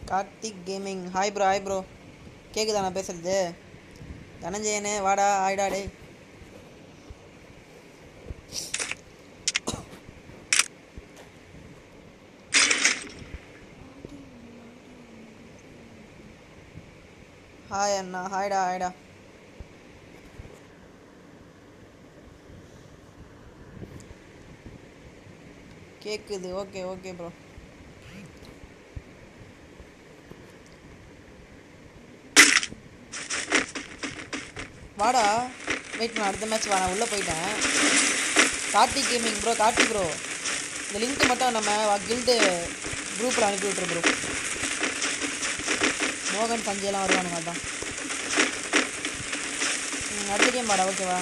Karthik gaming hi bro hi bro கேக்குதா நான் பேசுறது தனஞ்சயனே வாடா ஆயிடா டேய் ஹாய் அண்ணா ஹாய்டா ஹாய்டா கேக்குது ஓகே ஓகே ப்ரோ வாடா வெயிட் பண்ண அடுத்த மேட்ச் வா நான் உள்ளே போயிட்டேன் Karthik gaming bro Karthik bro இந்த லிங்க் மட்டும் நம்ம கில்டு குரூப்பில் அனுப்பி விட்ரு ப்ரோ மோகன் சஞ்சய்லாம் வருவானுங்க அதான் ம், அடுத்த கேம் வாடா ஓகேவா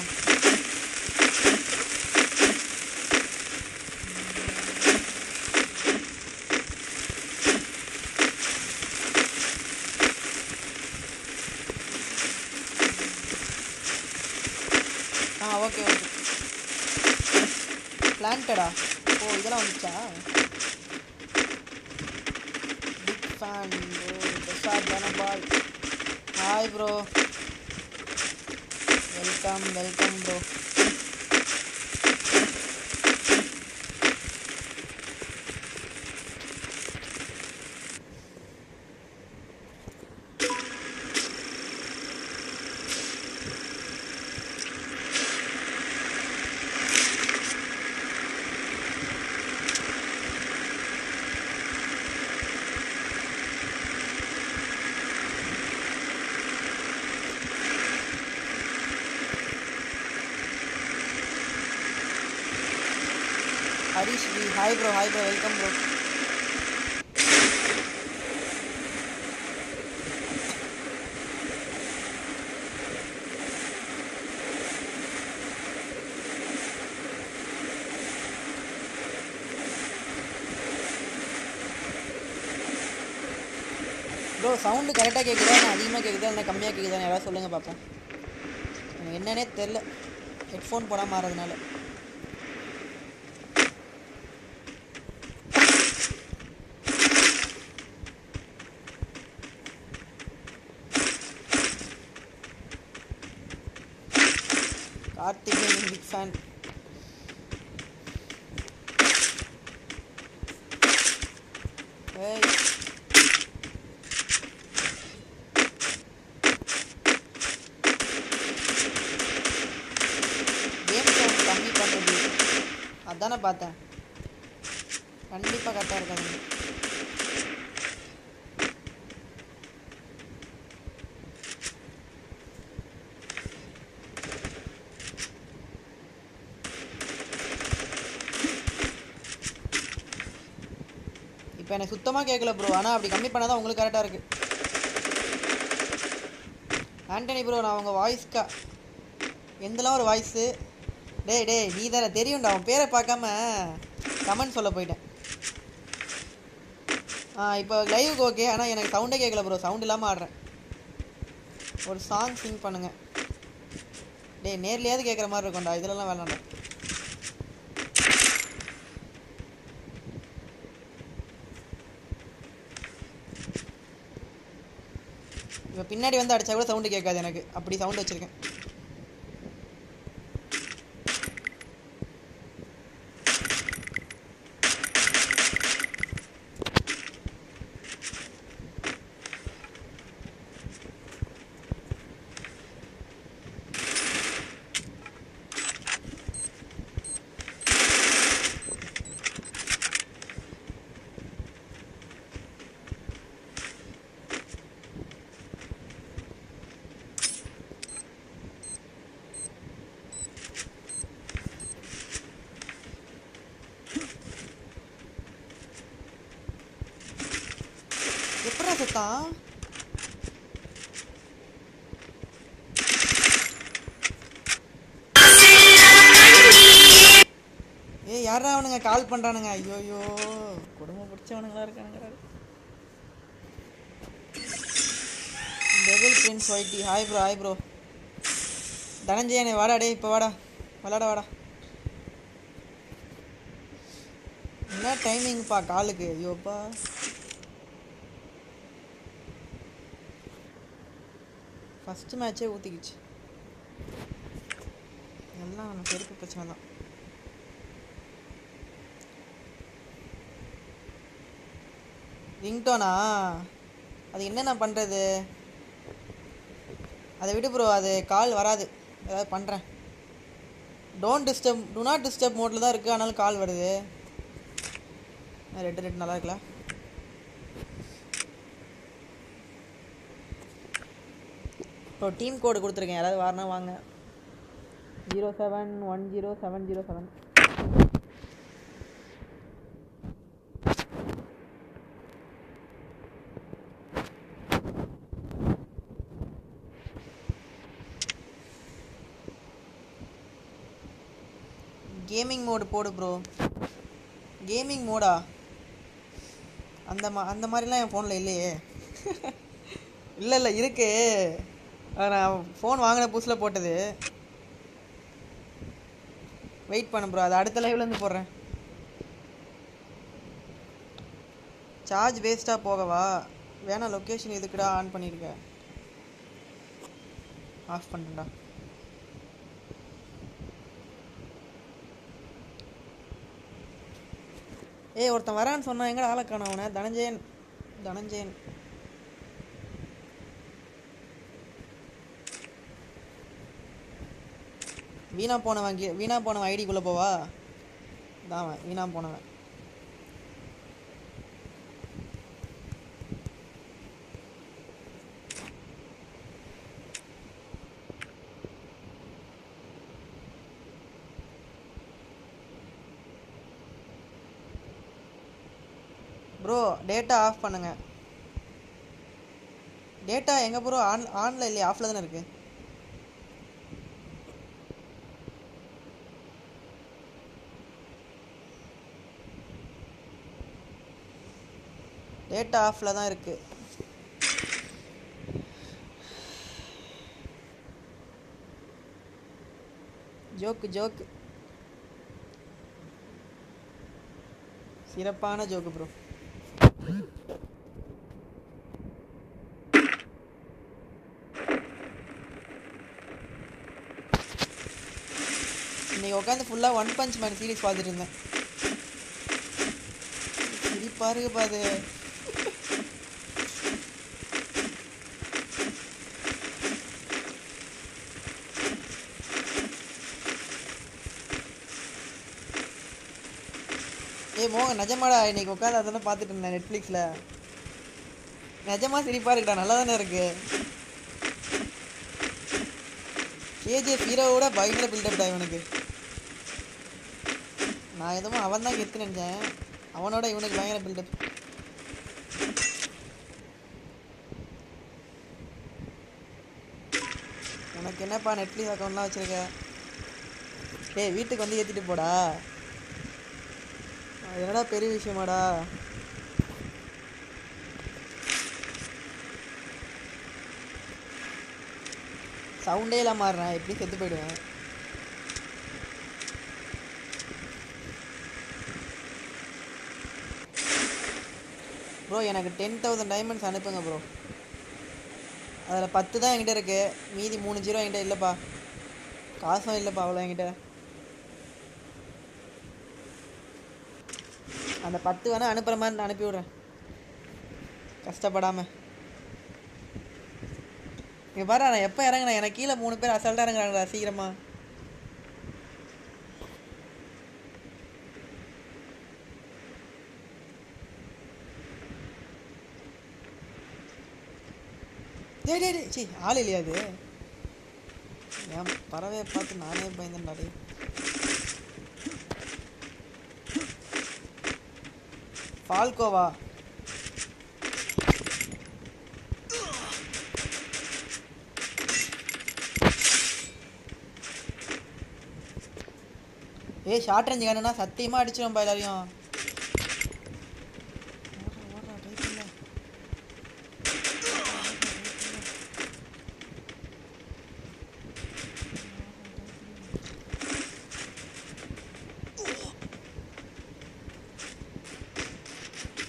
ஆ ஓகே ஓகே பிளான்டடா ஓ இதெல்லாம் வந்துச்சா big fan bro Prasad Dhanapal hi bro welcome welcome bro Harish V hi bro hi bro welcome bro bro sound கரெக்டாக கேட்குதா இல்லை அதிகமாக கேட்குதா இல்லை கம்மியாக கேட்குதா யாராவது சொல்லுங்கள் பார்ப்போம் எனக்கு என்னன்னே தெரில ஹெட்ஃபோன் போடாமல் மாறதுனால கார்த்திகேயன் பிக் ஃபேன் ஏய் கேம் சவுண்ட் கம்மி பண்ணுறது அதானே பார்த்தேன் கண்டிப்பாக கரெக்டாக இருக்காது இப்போ எனக்கு சுத்தமாக கேட்கல ப்ரோ ஆனால் அப்படி கம்மி பண்ணால் தான் உங்களுக்கு கரெக்டாக இருக்குது ஆண்டனி ப்ரோ நான் உங்கள் வாய்ஸ்க்கா எந்தெல்லாம் ஒரு வாய்ஸு டேய் டேய் நீ தானே தெரியும்டா அவன் பேரை பார்க்காம கமெண்ட் சொல்ல போயிட்டேன் ஆ இப்போ லைவுக்கு ஓகே ஆனால் எனக்கு சவுண்டே கேட்கல ப்ரோ சவுண்ட் இல்லாமல் ஆடுறேன் ஒரு சாங் சிங் பண்ணுங்க டேய் நேர்லையாவது கேட்குற மாதிரி இருக்கும்டா இதுலலாம் வேணாம்டா இப்போ பின்னாடி வந்து அடிச்சா கூட சவுண்டு கேட்காது எனக்கு அப்படி சவுண்ட் வச்சுருக்கேன் எப்படா செத்தான் ஏய் யாரா அவனுங்க கால் பண்றானுங்க ஐயோ ஐயோ குடும்பம் பிடிச்சவனுங்களா இருக்கானுங்க devil prince whitey hi bro hi bro தனஞ்சயனே வாடா டேய் இப்போ வாடா விளாட வாடா என்ன டைமிங்ப்பா காலுக்கு ஐயோப்பா ஃபஸ்ட்டு மேட்ச்சே ஊற்றிக்கிச்சு எல்லாம் நம்ம செருப்பு பிரச்சனை தான் ரிங்டோனா அது என்னென்ன பண்ணுறது அதை விடு ப்ரோ அது கால் வராது ஏதாவது பண்ணுறேன் don't disturb do not disturb மோட்டில் தான் இருக்குது ஆனாலும் கால் வருது ரெட்டு ரெட்டு நல்லா இருக்குல்ல ப்ரோ டீம் கோடு கொடுத்துருக்கேன் யாராவது வரனா வாங்க zero seven one zero seven zero seven gaming mode போடு ப்ரோ கேமிங் மோடா அந்த மா அந்த மாதிரிலாம் என் ஃபோனில் இல்லையே இல்லை இல்லை இருக்கு அது நான் ஃபோன் வாங்கின புதுசில் போட்டது வெயிட் பண்ணு ப்ரோ அது அடுத்த லைவ்லேருந்து போடுறேன் சார்ஜ் வேஸ்ட்டாக போகவா வேணா லொக்கேஷன் எதுக்குடா ஆன் பண்ணியிருக்க ஆஃப் பண்ணுறா ஏய் ஒருத்தன் வரான்னு சொன்னான் எங்கடா ஆளை காணோம் அவனை தனஞ்சயன் தனஞ்சயன் வீணா போனவன் கி- வீணா போனவன் ஐடிக்குள்ளே போவா தான் அவன் வீணா போனவன் ப்ரோ டேட்டா ஆஃப் பண்ணுங்க டேட்டா எங்கே ப்ரோ ஆன் ஆனில் இல்லையா ஆஃபில் தானே இருக்குது டேட்டா ஆஃபில் தான் இருக்குது ஜோக்கு ஜோக்கு சிறப்பான ஜோக்கு ப்ரோ இன்னைக்கு உட்காந்து ஃபுல்லாக ஒன் பஞ்ச் மேன் சீரிஸ் பார்த்துட்டு இருந்தேன் சிரிப்பா இருக்கு பாது ஏய் மோகன் நிஜமாடா இன்னைக்கு உட்காந்து அதெல்லாம் பார்த்துட்டு இருந்தேன் நெட்ஃப்ளிக்ஸில் நிஜமா சிரிப்பா இருக்குடா நல்லா தானே இருக்கு கேஜிஎஃப் ஹீரோவோட பயங்கர பில்டப் தான் இவனுக்கு நான் எதுவும் அவன் தான் கெத்து நினைச்சேன் அவனோட இவனுக்கு பயங்கர பில்டப் உனக்கு என்னப்பா நெட்ஃப்ளிக்ஸ் அக்கௌண்ட்லாம் வச்சிருக்க டேய் வீட்டுக்கு வந்து ஏற்றிட்டு போடா அது என்னடா பெரிய விஷயமாடா சவுண்டே இல்லாம மாறுறேன் எப்படி செத்து போயிடுவேன் ப்ரோ எனக்கு டென் தௌசண்ட் டைமண்ட்ஸ் அனுப்புங்க ப்ரோ அதில் பத்து தான் என்கிட்ட இருக்கு மீதி மூணு ஜீரோ என்கிட்ட இல்லைப்பா காசும் இல்லைப்பா அவ்வளோ என்கிட்ட அந்த பத்து வேணா அனுப்புகிற மாதிரி நான் அனுப்பி விட்றேன் கஷ்டப்படாமல் இங்கே பாரு நான் எப்போ இறங்குனேன் எனக்கு கீழே மூணு பேர் அசால்ட்டாக இறங்குறாங்களா சீக்கிரமா டேய் டேய் டேய் சி ஆள் இல்லையா அது என் பறவையை பார்த்து நானே பயந்தேன்டா டேய் ஃபால்கோவா ஏய் ஷார்ட் ரேஞ்ச் வேணும்னா சத்தியமாக அடிச்சிடும் எல்லாரையும் ஓடுறா, ஓடுறா, type இல்ல.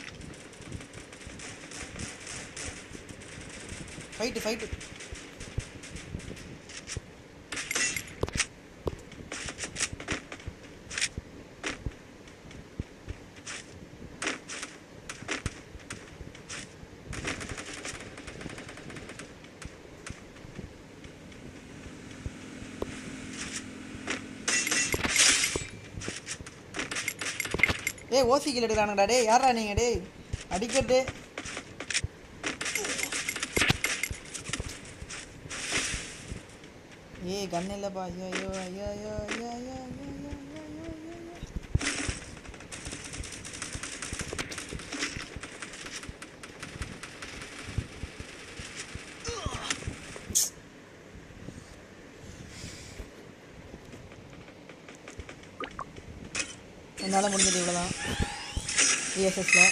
ஃபைட்டு ஃபைட்டு டேய் ஓசி கில் எடுக்கிறானுங்கடா டேய் யாரா நீங்க டேய் அடிக்கட்டு ஏய் கன் இல்லப்பா ஐயோ ஐயோ ஐயோ ஐயோ ஐயோ ஐயோ ஐயோ ஐயோ ஐயோ ஐயோ ஐயோ என்னால் முடிஞ்சது இவ்வளோதான் இஎஸ்எஸில்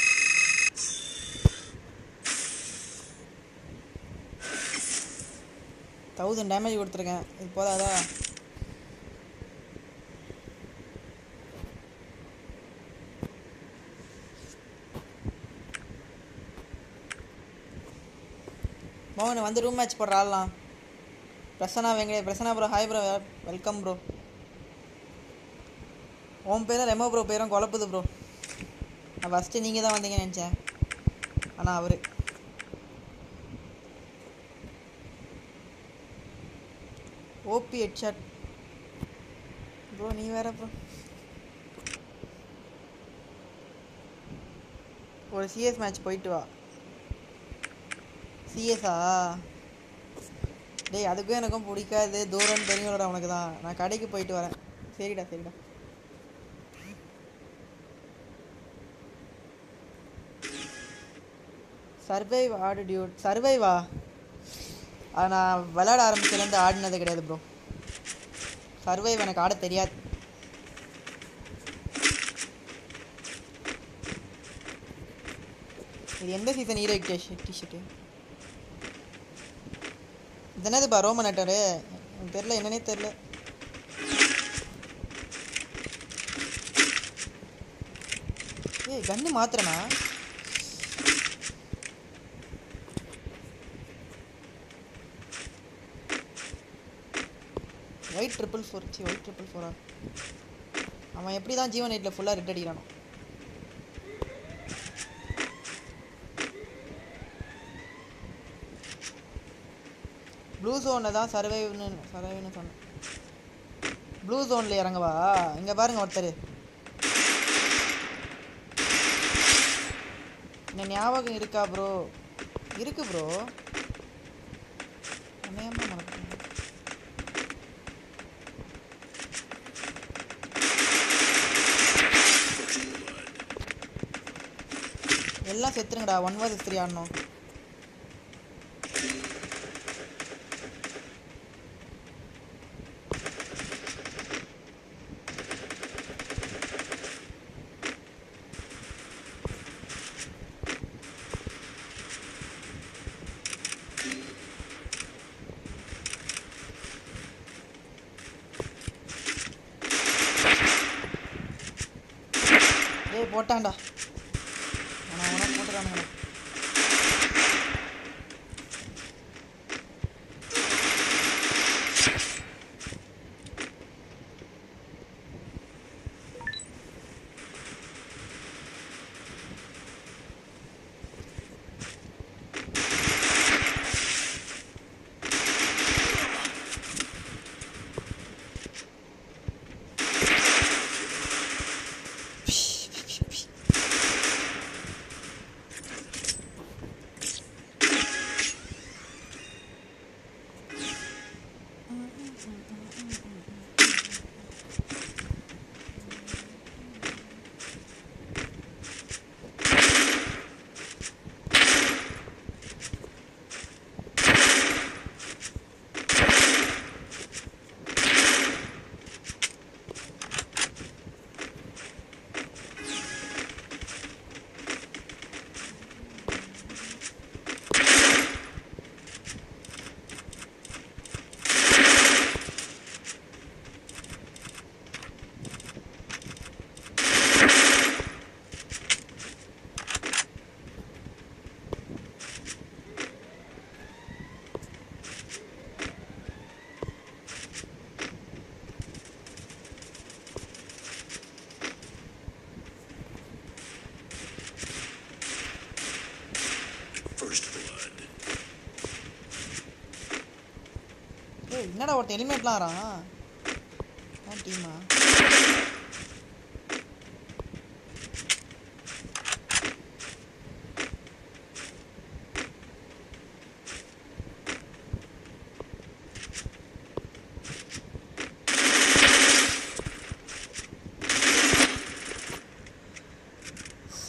தௌசண்ட் டேமேஜ் கொடுத்துருக்கேன் இது போதாதா மோகன் வந்து ரூம் மேட்ச் போடுற ஆடலாம் பிரசன்னா வெங்கடே Prasanna bro hi bro welcome bro உன் பேரும் ரெமோ ப்ரோ பேரும் குழப்புது ப்ரோ நான் ஃபஸ்ட்டு நீங்கள் தான் வந்தீங்கன்னு நினச்சேன் ஆனால் அவர் ஓபி ஹெட்ஷாட் ப்ரோ நீ வேற ப்ரோ ஒரு சிஎஸ் மேட்ச் போயிட்டு வா சிஎஸ்ஸா டேய் அதுக்கும் எனக்கும் பிடிக்காது தூரம் தெரியும்லடா உனக்கு தான் நான் கடைக்கு போயிட்டு வரேன் சரிடா சரிடா சர்வைவ் ஆடு டியூட் சர்வைவா அது நான் விளையாட ஆரம்பிச்சதுலேருந்து ஆடினது கிடையாது ப்ரோ சர்வைவ் எனக்கு ஆட தெரியாது இது எந்த சீசன் ஹீரோ டிஷர்ட்டு இது என்னதுப்பா ரோமன் அட்டரு எனக்கு தெரில என்னன்னே தெரில ஏய் கன்று மாத்திரனா white triple four C white triple ஃபோரா அவன் எப்படி தான் ஜீவன் எயிட்டில் ஃபுல்லாக ரெட் அடிக்கிறானோ ப்ளூ ஜோனில் தான் சர்வைவ்னு சர்வைவ்னு சொன்னேன் ப்ளூ ஜோனில் இறங்கவா இங்கே பாருங்க ஒருத்தர் என்ன ஞாபகம் இருக்கா ப்ரோ இருக்கு ப்ரோ அநேகமாக மறக்கிறேன் எல்லாம் செத்துருங்கடா ஒன் வர்ஸ் த்ரீ ஆடணும் ஏய் போட்டான்டா அவனை அவனை போட்டுறானுங்கடா First blood. ஏய் என்னடா ஒருத்தன் ஹெல்மெட்லாம் வரான் டீமா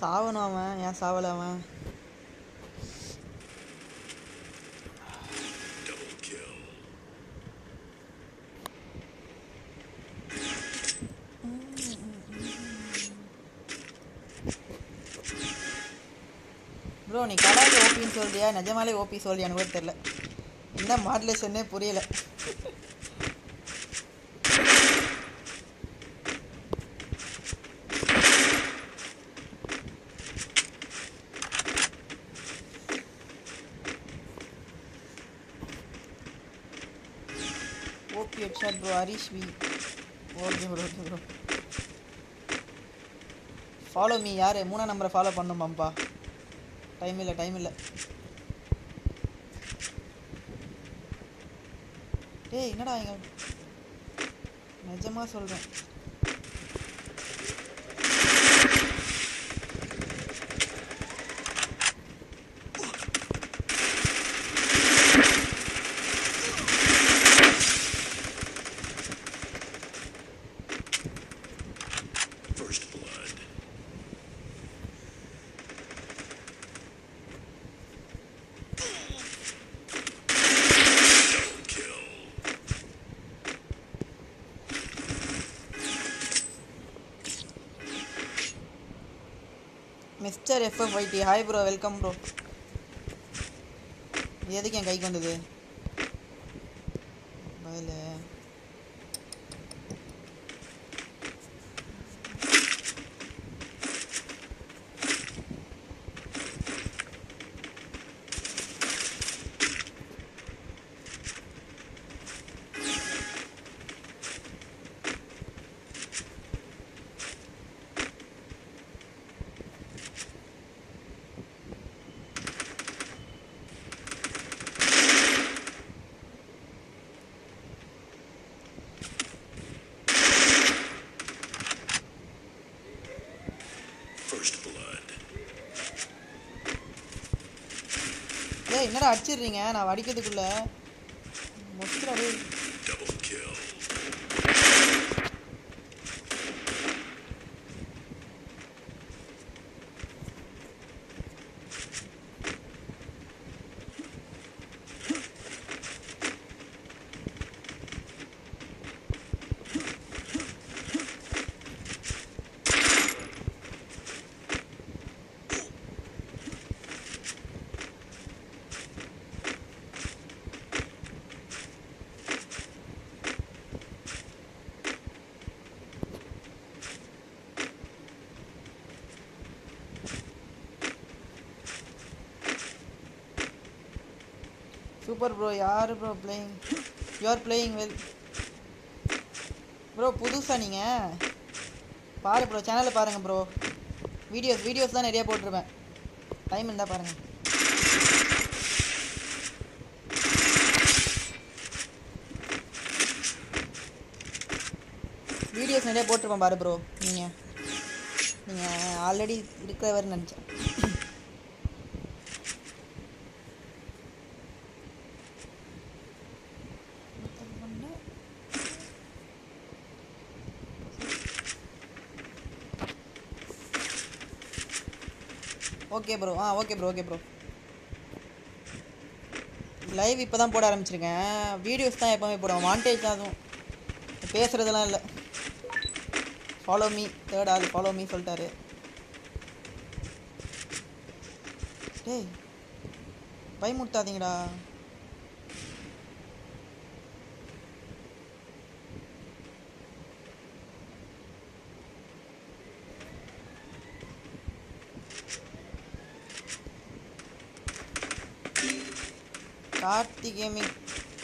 சாவணும் அவன் ஏன் சாவல அவன் Double kill. ப்ரோ நீ கலாய்க்கு ஓபின்னு சொல்றியா நிஜமாலே ஓபி சொல்றியான்னு கூட தெரில என்ன மாடுலேஷன்னே புரியல OP headshot bro Harish V okay bro okay bro follow me யார் மூணாம் நம்பரை ஃபாலோ பண்ணுமாம்ப்பா டைம் இல்லை டைம் இல்லை டேய் என்னடா எங்க நிஜமா சொல்கிறேன் First blood. Double kill. Mister FF YT hi bro welcome bro எதுக்கு என் கைக்கு வந்தது பதில் First blood. ஏய் என்னடா அடிச்சிடுறீங்க நான் அடிக்கிறதுக்குள்ள மொத்தத்தில் அப்படியே Double kill. சூப்பர் ப்ரோ யார் bro playing you are playing well bro புதுசா நீங்கள் பாரு ப்ரோ சேனலில் பாருங்கள் ப்ரோ வீடியோஸ் வீடியோஸ் தான் நிறைய போட்டிருப்பேன் டைம் இருந்தால் பாருங்கள் வீடியோஸ் நிறைய போட்டிருப்பேன் பாரு ப்ரோ நீங்கள் நீங்கள் ஆல்ரெடி இருக்கிறவர் நினச்சேன் ஓகே ப்ரோ ஆ okay bro okay bro live இப்போ தான் போட ஆரம்பிச்சிருக்கேன் வீடியோஸ் தான் எப்போவுமே போடுவேன் வாண்டேஜ் தான் அதுவும் பேசுகிறதெல்லாம் இல்லை ஃபாலோ மீ தேர்ட் ஆள் ஃபாலோ மீ சொல்லிட்டாரு டேய் பயமுடுத்தாதீங்கடா கார்த்தி கேமிங்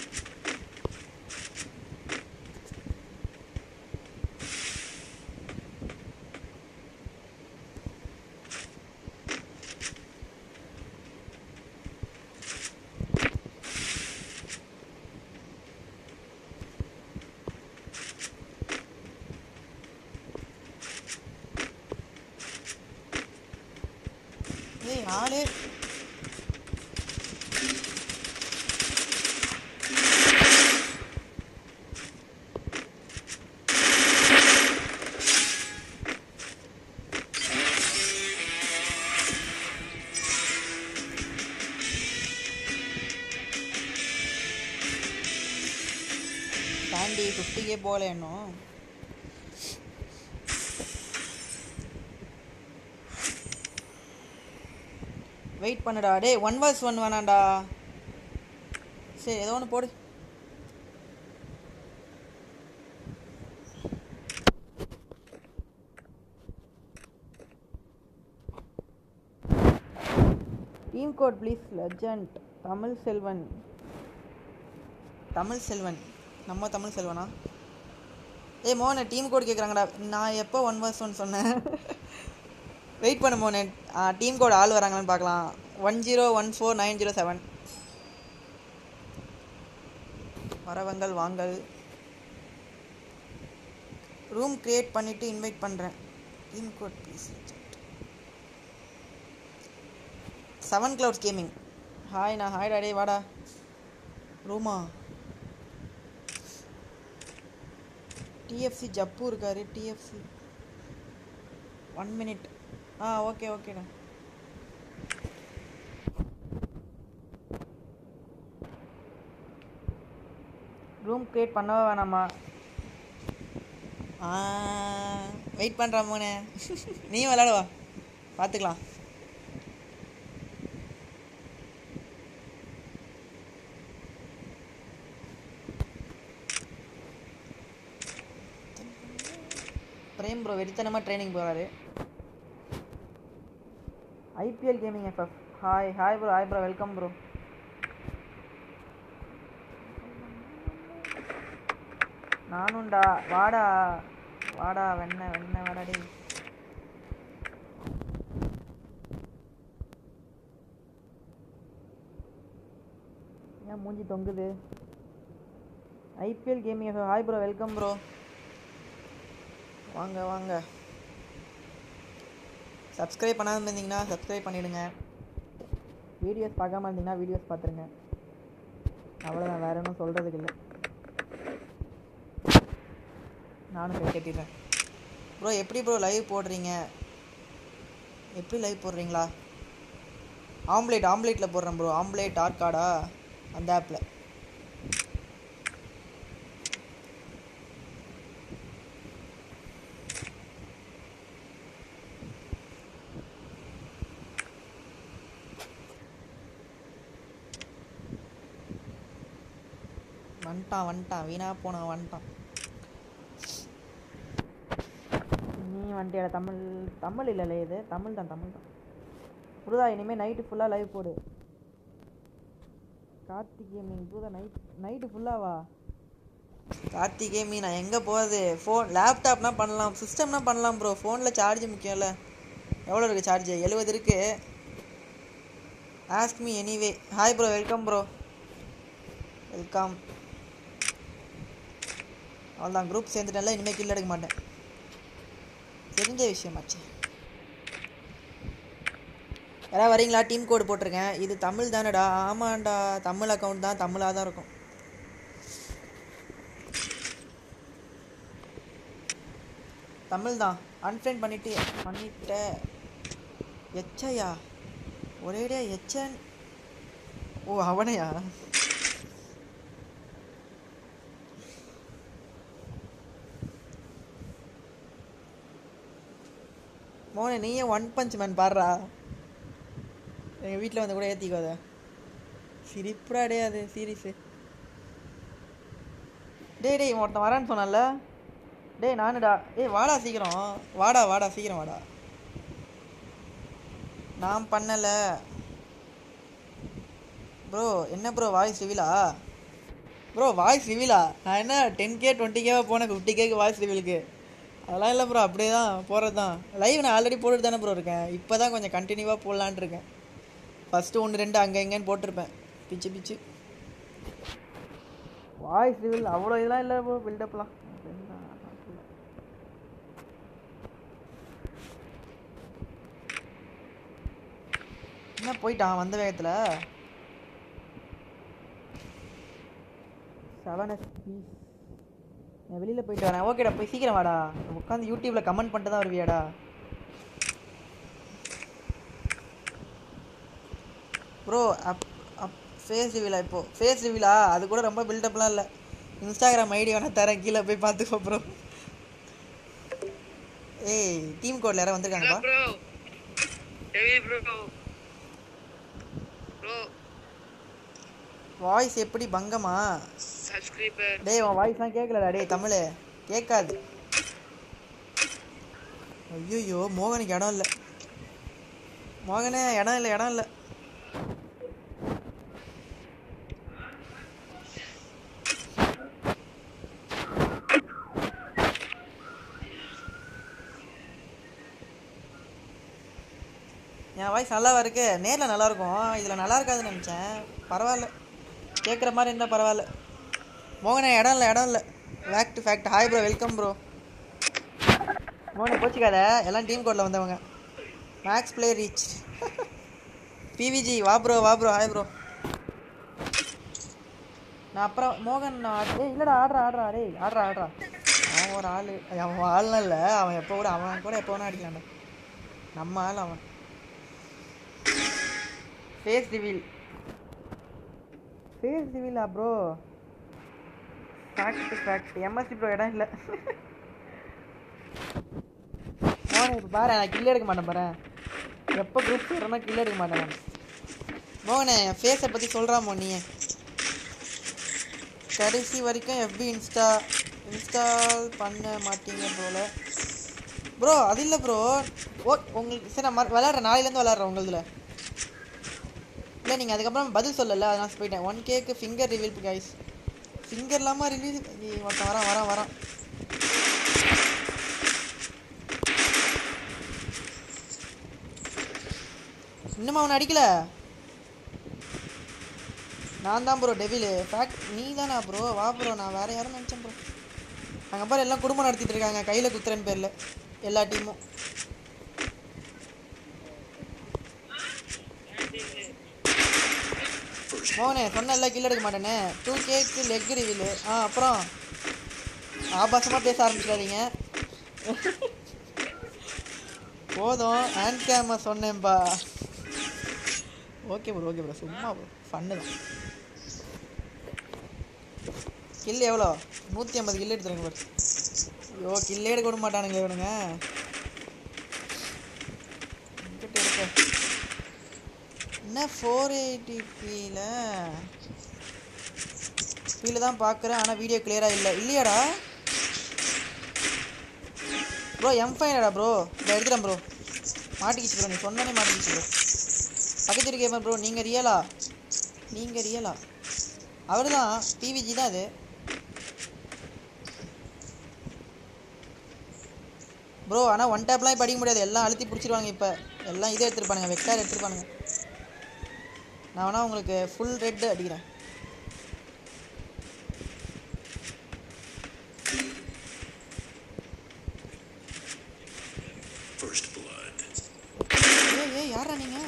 ஏய் ஆளே சாண்டி ஃபிஃப்டிக்கே போகல இன்னும் வெயிட் பண்ணுடா டேய் ஒன் வாஸ் ஒன் வேணாண்டா சரி ஏதோ ஒன்று போடு team code please legend Tamil Selvan Tamil Selvan நம்ம தமிழ் செல்வனா ஏய் மோகன டீம் கோட் கேட்குறாங்கடா நான் எப்போ ஒன் வாஸ் ஒன் சொன்னேன் வெயிட் பண்ணு மோனே டீம் கோட் ஆள் வராங்களான்னு பார்க்கலாம் one zero one four nine zero seven வரவங்கள் வாங்கள் ரூம் கிரியேட் பண்ணிவிட்டு இன்வைட் பண்ணுறேன் team code please seven clouds gaming hi நான் ஹாய் டாடே வாடா ரூமா டிஎஃப்சி ஜப்பு இருக்காரு டிஎஃப்சி ஒன் மினிட் ஆ ஓகே ஓகேடா ரூம் கிரியேட் பண்ணவா வேணாமா ஆ வெயிட் பண்ணுறா மோனே நீ விளாடுவா பார்த்துக்கலாம் பிரேம் ப்ரோ வெறித்தனமாக ட்ரைனிங் போகிறாரு IPL gaming FF hi hi bro hi bro welcome bro நானும்டா வாடா வாடா வெண்ண வெண்ண வாடா டேய் ஏன் மூஞ்சி தொங்குது IPL gaming FF hi bro welcome bro வாங்க வாங்க சப்ஸ்கிரைப் பண்ணாமல் இருந்தீங்கன்னா சப்ஸ்கிரைப் பண்ணிவிடுங்க வீடியோஸ் பார்க்காம இருந்தீங்கன்னா வீடியோஸ் பார்த்துருங்க அவ்வளோதான் வேற ஒன்றும் சொல்கிறதுக்கு இல்லை நானும் கை கட்டிடுறேன் ப்ரோ எப்படி ப்ரோ லைவ் போடுறீங்க எப்படி லைவ் போடுறீங்களா ஆம்லேட் ஆம்லேட்டில் போடுறேன் ப்ரோ ஆம்லேட் ஆர்காடா அந்த ஆப்பில் வந்துட்டான் வந்துட்டான் வீணா போனான் வந்துட்டான் நீ வந்துட்டியா தமிழ் தமிழ் இல்லைல்ல இது தமிழ் தான் தமிழ் தான் புரிதா இனிமேல் நைட்டு ஃபுல்லாக லைவ் போடு கார்த்திகே மீன் புரிதா நைட் நைட்டு ஃபுல்லாவா கார்த்திகே மீன் நான் எங்கே போகிறது ஃபோன் லேப்டாப்னா பண்ணலாம் சிஸ்டம்னா பண்ணலாம் ப்ரோ ஃபோனில் சார்ஜ் முக்கியம்ல எவ்வளோ இருக்குது சார்ஜ் எழுபது இருக்குது ask me anyway hi bro welcome bro welcome அவ்வளோதான் குரூப் சேர்ந்துட்டேன்ல இனிமேல் கில் எடுக்க மாட்டேன் தெரிஞ்ச விஷயமாச்சு யாராவது வரீங்களா டீம் கோடு போட்டிருக்கேன் இது தமிழ் தானேடா ஆமாண்டா தமிழ் அக்கௌண்ட் தான் தமிழாக தான் இருக்கும் தமிழ் தான் அன்ஃப்ரெண்ட் பண்ணிட்டு பண்ணிட்ட எச்சையா ஒரேடியா எச்சன் ஓ அவனையா மோனே நீயே ஒன் பஞ்ச் மேன் பாடுறா எங்கள் வீட்டில் வந்து கூட ஏற்றிக்கோ அதை சிரிப்புடா டே அது சீரியஸு டேய் டேய் ஒருத்தன் வரான்னு சொன்னான்ல டேய் நானுடா ஏய் வாடா சீக்கிரம் வாடா வாடா சீக்கிரம் வாடா நான் பண்ணலை ப்ரோ என்ன ப்ரோ வாய்ஸ் ரிவீலா ப்ரோ வாய்ஸ் ரிவீலா நான் என்ன டென் கே டுவெண்ட்டி கேவா போனேன் ஃபிஃப்டி கேக்கு வாய்ஸ் ரிவீலுக்கு அதெல்லாம் இல்லை ப்ரோ அப்படியே தான் போகிறது தான் லைவ் நான் ஆல்ரெடி போட்டுட்டு தானே ப்ரோ இருக்கேன் இப்போ தான் கொஞ்சம் கண்டினியூவாக போடலான்ட்டு இருக்கேன் ஃபஸ்ட்டு ஒன்று ரெண்டு அங்கே இங்கேன்னு போட்டிருப்பேன் பிச்சு பிச்சு வாய்ஸ் ரிவீல் அவ்வளோ இதெல்லாம் இல்லை ப்ரோ பில்டப்லாம் என்ன போயிட்டான் வந்த வேகத்தில் செவன் எஸ் பீஸ் நான் வெளியில் போயிட்டு வரேன் ஓகேடா போய் சீக்கிரம் வாடா உட்காந்து யூடியூப்பில் கமெண்ட் பண்ணிட்டு தான் வருவியாடா ப்ரோ அப் அப் ஃபேஸ் ரிவீலா இப்போ ஃபேஸ் ரிவீலா அது கூட ரொம்ப பில்டப்லாம் இல்லை இன்ஸ்டாகிராம் ஐடி வேணா தரேன் கீழே போய் பார்த்துக்கோ ப்ரோ ஏய் டீம் கோட்ல யாரும் வந்திருக்காங்கப்பா bro heavy bro bro voice எப்படி பங்கமா சப்ஸ்கிரைபர் டேய் உன் வாய்ஸ்லாம் கேட்கலடா டேய் தமிழ் கேட்காது ஐயோ மோகனுக்கு இடம் இல்லை மோகனே இடம் இல்லை இடம் இல்லை என் வாய்ஸ் நல்லாவா இருக்கு நேரில் நல்லா இருக்கும் இதில் நல்லா இருக்காதுன்னு நினச்சேன் பரவாயில்ல கேட்குற மாதிரி இருந்தால் பரவாயில்ல மோகனே இடம் இல்லை இடம் இல்லை fact fact hi bro welcome bro மோகனே கோச்சிக்காத எல்லாம் டீம் கோடில் வந்தவங்க மேக்ஸ் பிளே ரீச் பிவிஜி வா ப்ரோ வா ப்ரோ ஹாய் ப்ரோ நான் அப்புறம் மோகன் நான் ஏய் இல்லைடா ஆடுறா ஆடுறா டேய் ஆடுறா ஆடுறா அவன் ஒரு ஆள் அவன் ஆள்லாம் இல்லை அவன் எப்போ கூட அவன் கூட எப்போ வேணா அடிக்கலாம்டா நம்ம ஆள் அவன் ஃபேஸ் ரிவீல் ஃபேஸ் ரிவீலா bro fact fact MSC bro இடம் இல்லை மோகன் இப்போ பாரு நான் கில் எடுக்க மாட்டேன் பாரு எப்போ குரூப் போடுறேன்னா கில் எடுக்க மாட்டேன் நான் மோகனே என் ஃபேஸை பற்றி சொல்கிறா மோ நீ கடைசி வரைக்கும் எஃபி இன்ஸ்டா இன்ஸ்டால் பண்ண மாட்டீங்க போல ப்ரோ அது இல்லை ப்ரோ ஓ உங்களுக்கு சரி நான் மறு- விளையாடுறேன் நாளையிலேருந்து விளையாடுறேன் உங்களுதுல இல்லை நீங்கள் அதுக்கப்புறம் பதில் சொல்லல அதனால போயிட்டேன் ஒன் கேக்கு ஃபிங்கர் ரிவீல் கைஸ் ஃபிங்கர் இல்லாமல் ரிலீஸ் ஒருத்தன் வரான் வரான் வரான் இன்னும் அவனை அடிக்கல நான் தான் ப்ரோ டெவிலு ஃபேக்ட் நீ தானா ப்ரோ வா ப்ரோ நான் வேற யாரும் நினச்சேன் ப்ரோ அங்கே பாரு எல்லாம் குடும்பம் நடத்திட்டு இருக்காங்க கையில் குத்துறேன்னு பேரில் எல்லா டீமும் மோகனே சொன்னல கில் எடுக்க மாட்டேனே டூ கேக்கு லெக் ரிவீலு ஆ அப்புறம் ஆபாசமாக பேச ஆரம்பிச்சிடாதீங்க போதும் ஹேண்ட் கேமரா சொன்னேன்பா ஓகே ப்ரோ ஓகே ப்ரோ சும்மா ப்ரோ ஃபன்னு தான் கில் எவ்வளோ நூற்றி ஐம்பது கில் எடுத்துருங்க ப்ரோ ஐயோ கில்லே எடுக்க விட மாட்டானுங்க இவனுங்க எங்கிட்ட எடுக்க என்ன ஃபோர் எயிட்டிபியில் ஃபீல் தான் பார்க்குறேன் ஆனால் வீடியோ கிளியராக இல்லை இல்லையாடா ப்ரோ எம் ஃபைனடா ப்ரோ இதை எடுத்துட்டேன் ப்ரோ மாட்டிக்கிச்சு ப்ரோ நீ சொன்னோன்னே மாட்டிக்கிச்சு ப்ரோ பக்கத்து கேமர் ப்ரோ நீங்கள் ரியலா நீங்கள் ரியலா அவர் தான் பிவிஜி தான் அது ப்ரோ ஆனால் ஒன் டேப்லாம் இப்போ அடிக்க முடியாது எல்லாம் அழுத்தி பிடிச்சிருவாங்க இப்போ எல்லாம் இதே எடுத்துருப்பானுங்க வெக்டார் எடுத்துருப்பானுங்க நான் வேணா உங்களுக்கு ஃபுல் ரெட் அடிக்கிறேன் First blood. ஏய் ஏய் யாரா நீங்க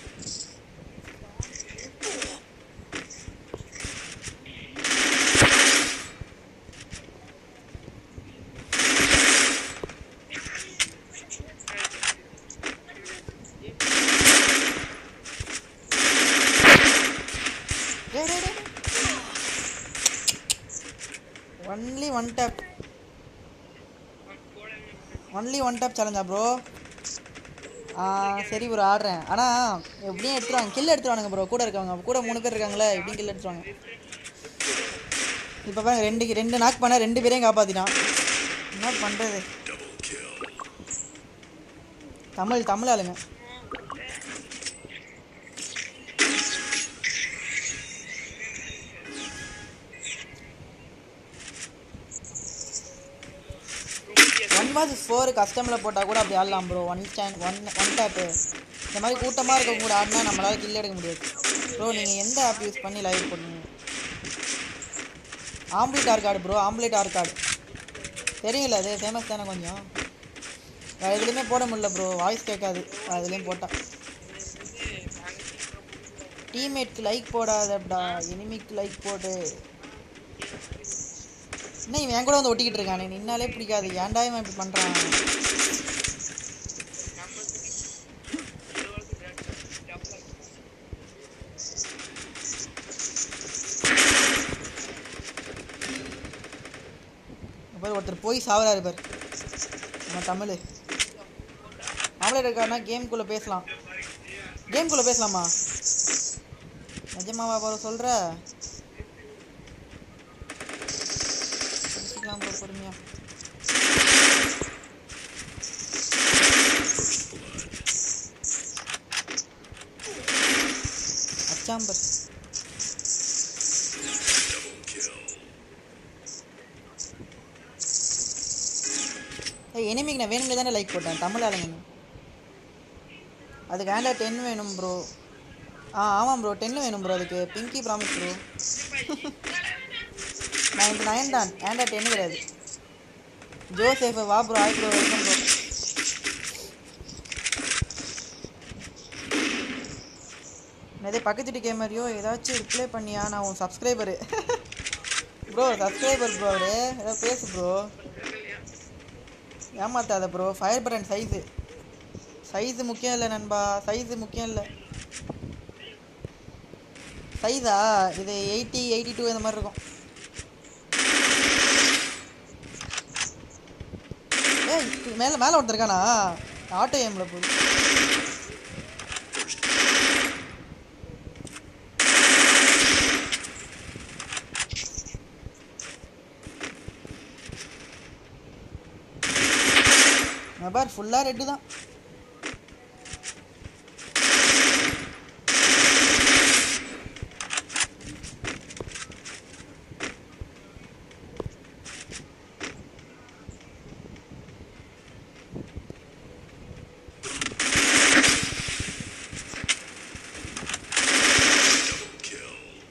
only one tap only one tap சேலஞ்சா ப்ரோ ஆ சரி ப்ரோ ஆடுறேன் ஆனால் எப்படியும் எடுத்துருவாங்க கில் எடுத்துருவானுங்க ப்ரோ கூட இருக்கவங்க கூட மூணு பேர் இருக்காங்களே எப்படியும் கில் எடுத்துருவாங்க இப்போ பாருங்க ரெண்டு ரெண்டு நாக் பண்ண ரெண்டு பேரையும் காப்பாற்றிட்டான் என்ன பண்ணுறது Double kill. தமிழ் தமிழ் ஆளுங்க ஒன் வாஸ் ஃபோர் கஸ்டமில் போட்டால் கூட அப்படி ஆடலாம் bro one stand one one tap இந்த மாதிரி கூட்டமாக இருக்கவங்க கூட ஆடினா நம்மளால் கில் எடுக்க முடியாது ப்ரோ நீங்கள் எந்த ஆப் யூஸ் பண்ணி லைவ் பண்ணுங்க ஆம்ப்ளேட் ஆர்கார்டு ப்ரோ ஆம்ப்ளேட் ஆர்கார்டு தெரியுங்களா அது ஃபேமஸ் தானே கொஞ்சம் வேறு எதுலேயுமே போட முடியல ப்ரோ வாய்ஸ் கேட்காது அதுலேயும் போட்டா டீம்மேட்க்கு லைக் போடாதடா எனிமிக்கு லைக் போடு என்ன இவன் என் கூட வந்து ஒட்டிக்கிட்டு இருக்கானே நின்னாலே பிடிக்காது ஏன்டா இவன் இப்படி பண்ணுறான் பாரு ஒருத்தர் போய் சாவறாரு பாரு நம்ம தமிழ் அவளே இருக்காருன்னா கேம்குள்ளே பேசலாம் கேம்குள்ளே பேசலாமா நிஜமாவா பாரு சொல்கிற பேசிக்கலாம் bro, பொறுமையா அச்சாம்பர் ஏய் எனிமிக்கு நான் வேணுங்க தானே லைக் போட்டேன் தமிழ் ஆளுங்க அதுக்கு ஆண்டா டென் வேணும் ப்ரோ ஆ ஆமாம் ப்ரோ டென் வேணும் ப்ரோ அதுக்கு pinky promise bro ninety nine தான் ஆண்டா டென் கிடையாது ஜோசேஃப் வா bro hi bro welcome bro இதே பக்கத்து வீட்டு கேமரையோ ஏதாச்சும் ரிப்ளை பண்ணியா நான் உன் சப்ஸ்கிரைபரு ப்ரோ சப்ஸ்கிரைபர் ப்ரோ அவரு ஏதாவது பேசு ப்ரோ ஏமாத்தாத bro fire button size size முக்கியம் இல்லை நண்பா சைஸு முக்கியம் இல்லை சைஸா இது எயிட்டி எயிட்டி டூ இந்த மாதிரி இருக்கும் ஏய் மேலே மேலே ஒருத்தர் இருக்கானா ஆட்டோ ஏமில் போகுது நான் பார் ஃபுல்லாக ரெட்டு தான் Kill.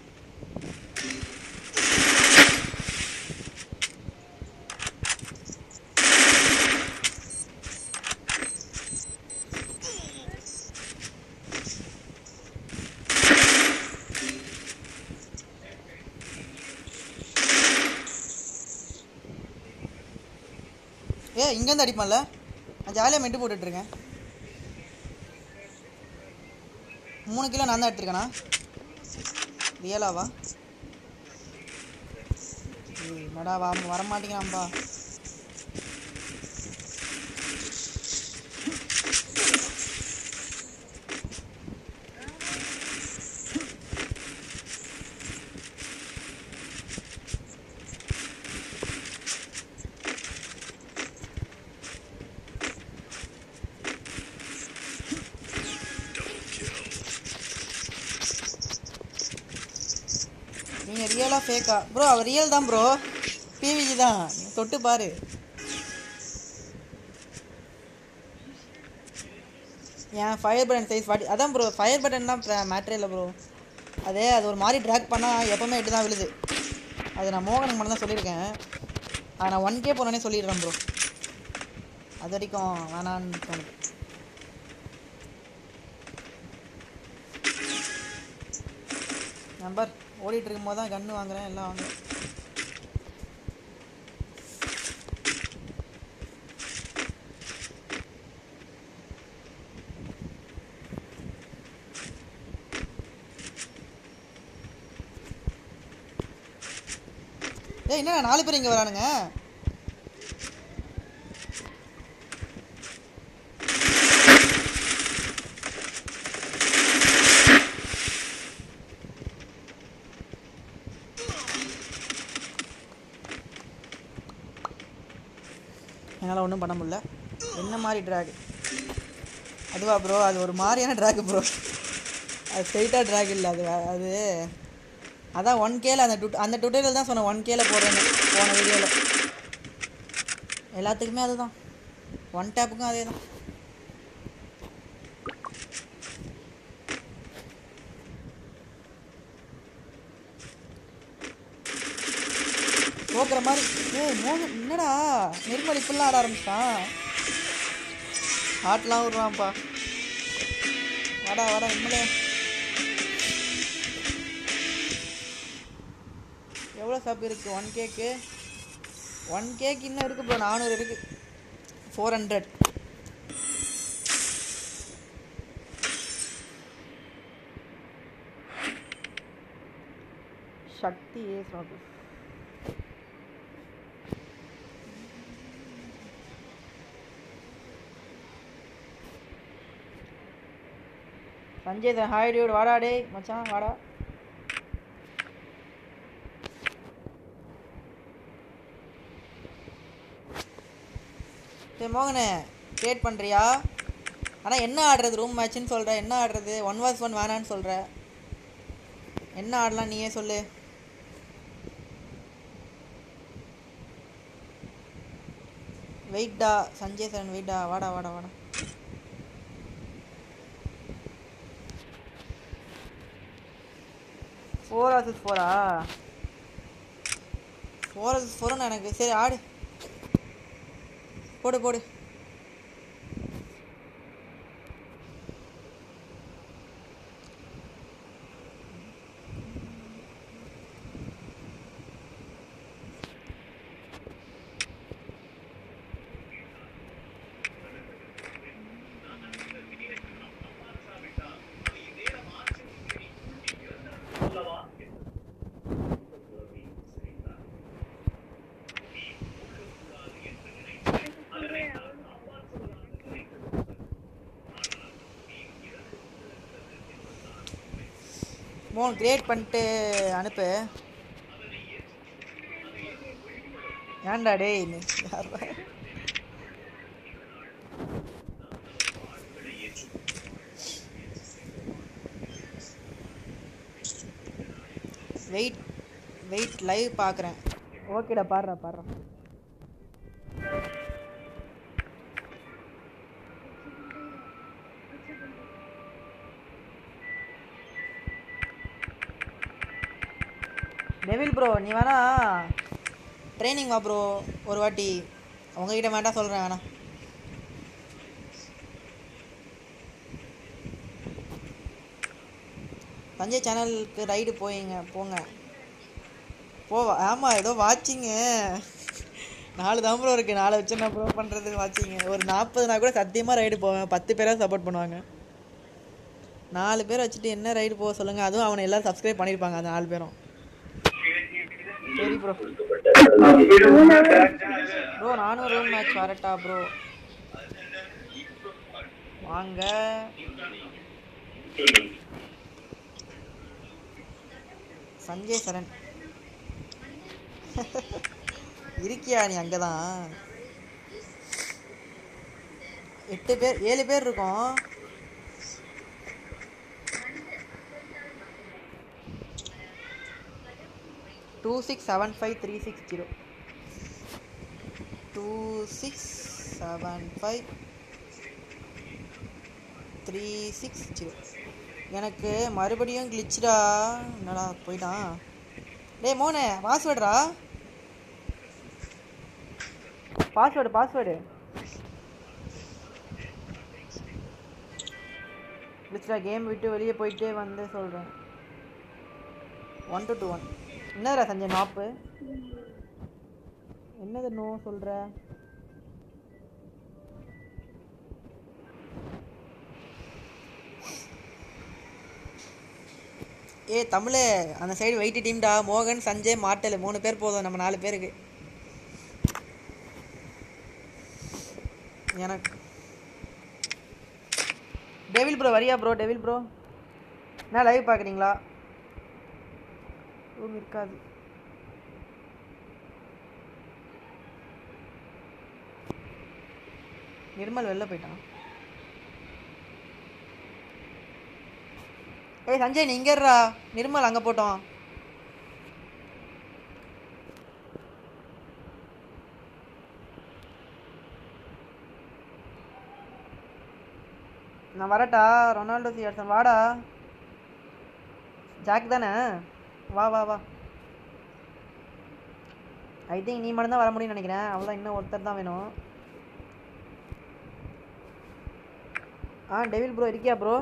ஏ இங்கேருந்து அடிப்பான்ல நான் ஜாலியாக மெட்டு போட்டுட்ருக்கேன் மூணு கிலோ நான் தான் எடுத்துருக்கேனா ரியலாவா ஏய், என்னடா வா வரமாட்டேங்கிறான்பா Double kill. நீங்கள் ரியலாக ஃபேக்கா ப்ரோ அவர் ரியல் தான் ப்ரோ பிவிஜி தான் நீ தொட்டு பாரு ஏன் ஃபயர் பட்டன் சைஸ் ஃபார்ட்டி அதான் ப்ரோ ஃபயர் பட்டன்லாம் மேட்ரே இல்லை ப்ரோ அதே அது ஒரு மாதிரி ட்ராக் பண்ணால் எப்போவுமே எட்டு தான் விழுது அது நான் மோகனுக்கு மட்டும் தான் சொல்லியிருக்கேன் அதை நான் ஒன் கே போனோடனே சொல்லிடுறேன் ப்ரோ அது வரைக்கும் வேணான்னு தோணுது நம்பர் ஓடிட்டு இருக்கும்போது தான் கன்று வாங்குறேன் எல்லாம் வாங்குறேன் ஏய் என்ன நாலு பேர் இங்கே வரானுங்க என்னால் ஒன்றும் பண்ண முடியல என்ன மாதிரி ட்ராக் அதுவா ப்ரோ அது ஒரு மாதிரியான ட்ராக் ப்ரோ அது ஸ்ட்ரைட்டாக ட்ராக் இல்லை அது வே- அது அதான் ஒன் கேல அந்த டுட் அந்த டுட்டோரியல் தான் சொன்னேன் ஒன் கேல போடுறேன்னு போன வீடியோவில் எல்லாத்துக்குமே அதுதான் ஒன் டேப்புக்கும் அதே தான் போக்குற மாதிரி ஏய் மோகன் என்னடா நிர்மல் இப்படிலாம் ஆட ஆரம்பிச்சிட்டான் ஆட்டெலாம் விடுறான்ப்பா வாடா வாடா நிம்மலே எவ்வளோ சப் இருக்கு ஒன் கேக்கு ஒன் கேக் இன்னும் இருக்கு ப்ரோ நானூறு இருக்கு four hundred Sakthi ace office Sanjay sir hi dude வாடா டேய் மச்சான் வாடா சரி மோகனே கிரியேட் பண்ணுறியா ஆனால் என்ன ஆடுறது ரூம் மேட்ச்னு சொல்கிற என்ன ஆடுறது ஒன் வாஸ் ஒன் வேணான்னு சொல்கிற என்ன ஆடலாம் நீயே சொல்லு வெயிட்டா சஞ்சய் சரண் வெயிட்டா வாடா வாடா வாடா ஃபோர் ஆர்சஸ் ஃபோரா ஃபோர் ஆர்சஸ் ஃபோர்னு எனக்கு சரி ஆடு போடு போடு மோன் கிரியேட் பண்ணிட்டு அனுப்பு ஏன்டா டேய் நீ யார்டா? வெயிட் வெயிட் லைவ் பார்க்குறேன் ஓகேடா பாடுறா பாடுறா டெவில் ப்ரோ நீ வேணா ட்ரைனிங் வா ப்ரோ ஒரு வாட்டி உங்ககிட்ட வேண்டாம் சொல்கிறேன் வேணா சஞ்சய் சேனலுக்கு ரைடு போயிங்க போங்க போவா ஆமாம் ஏதோ வாட்சிங்கு நாலு தான் ப்ரோ இருக்குது நாலு வச்சு நான் ப்ரோ பண்ணுறது வாட்சிங்க ஒரு நாற்பதுனா கூட சத்தியமாக ரைடு போவேன் பத்து பேராக சப்போர்ட் பண்ணுவாங்க நாலு பேர் வச்சுட்டு என்ன ரைடு போக சொல்லுங்கள் அதுவும் அவனை எல்லோரும் சப்ஸ்கிரைப் பண்ணியிருப்பாங்க அந்த நாலு பேரும் சரி ப்ரோ ப்ரோ நானும் ரூம் மேட்ச் வரட்டா ப்ரோ வாங்க சஞ்சய் சரண் இருக்கியா நீ அங்கே தான் எட்டு பேர் ஏழு பேர் இருக்கோம் two six seven five three six zero two six seven five three six zero எனக்கு மறுபடியும் கிளிச்சுடா என்னடா போயிட்டான் டேய் மோனே பாஸ்வேர்டுடா பாஸ்வேர்டு பாஸ்வேர்டு கிளிச்சுடா கேம் விட்டு வெளியே போயிட்டே வந்து சொல்கிறேன் ஒன் டு டூ ஒன் என்னடா சஞ்சய் நாப்பு என்னது நோ சொல்கிற ஏ தமிழே அந்த சைடு வெயிட் டீம்டா மோகன் சஞ்சய் மாட்டல் மூணு பேர் போதும் நம்ம நாலு பேருக்கு எனக்கு டெவில் ப்ரோ வரியா ப்ரோ டெவில் ப்ரோ என்ன லைவ் பார்க்குறீங்களா ரூம் இருக்காது நிர்மல் வெளில போயிட்டான் ஏய் சஞ்சய் நீ இங்க இருடா நிர்மல் அங்க போட்டோம் நான் வரட்டா ரொனால்டோ சிஆர்சன் வாடா ஜாக் தானே வா வா வா ஐ திங்க் நீ மட்டும் தான் வர முடியும்னு நினைக்கிறேன் அவ்வளோ இன்னும் ஒருத்தர் தான் வேணும் ஆ டெவில் ப்ரோ இருக்கியா ப்ரோ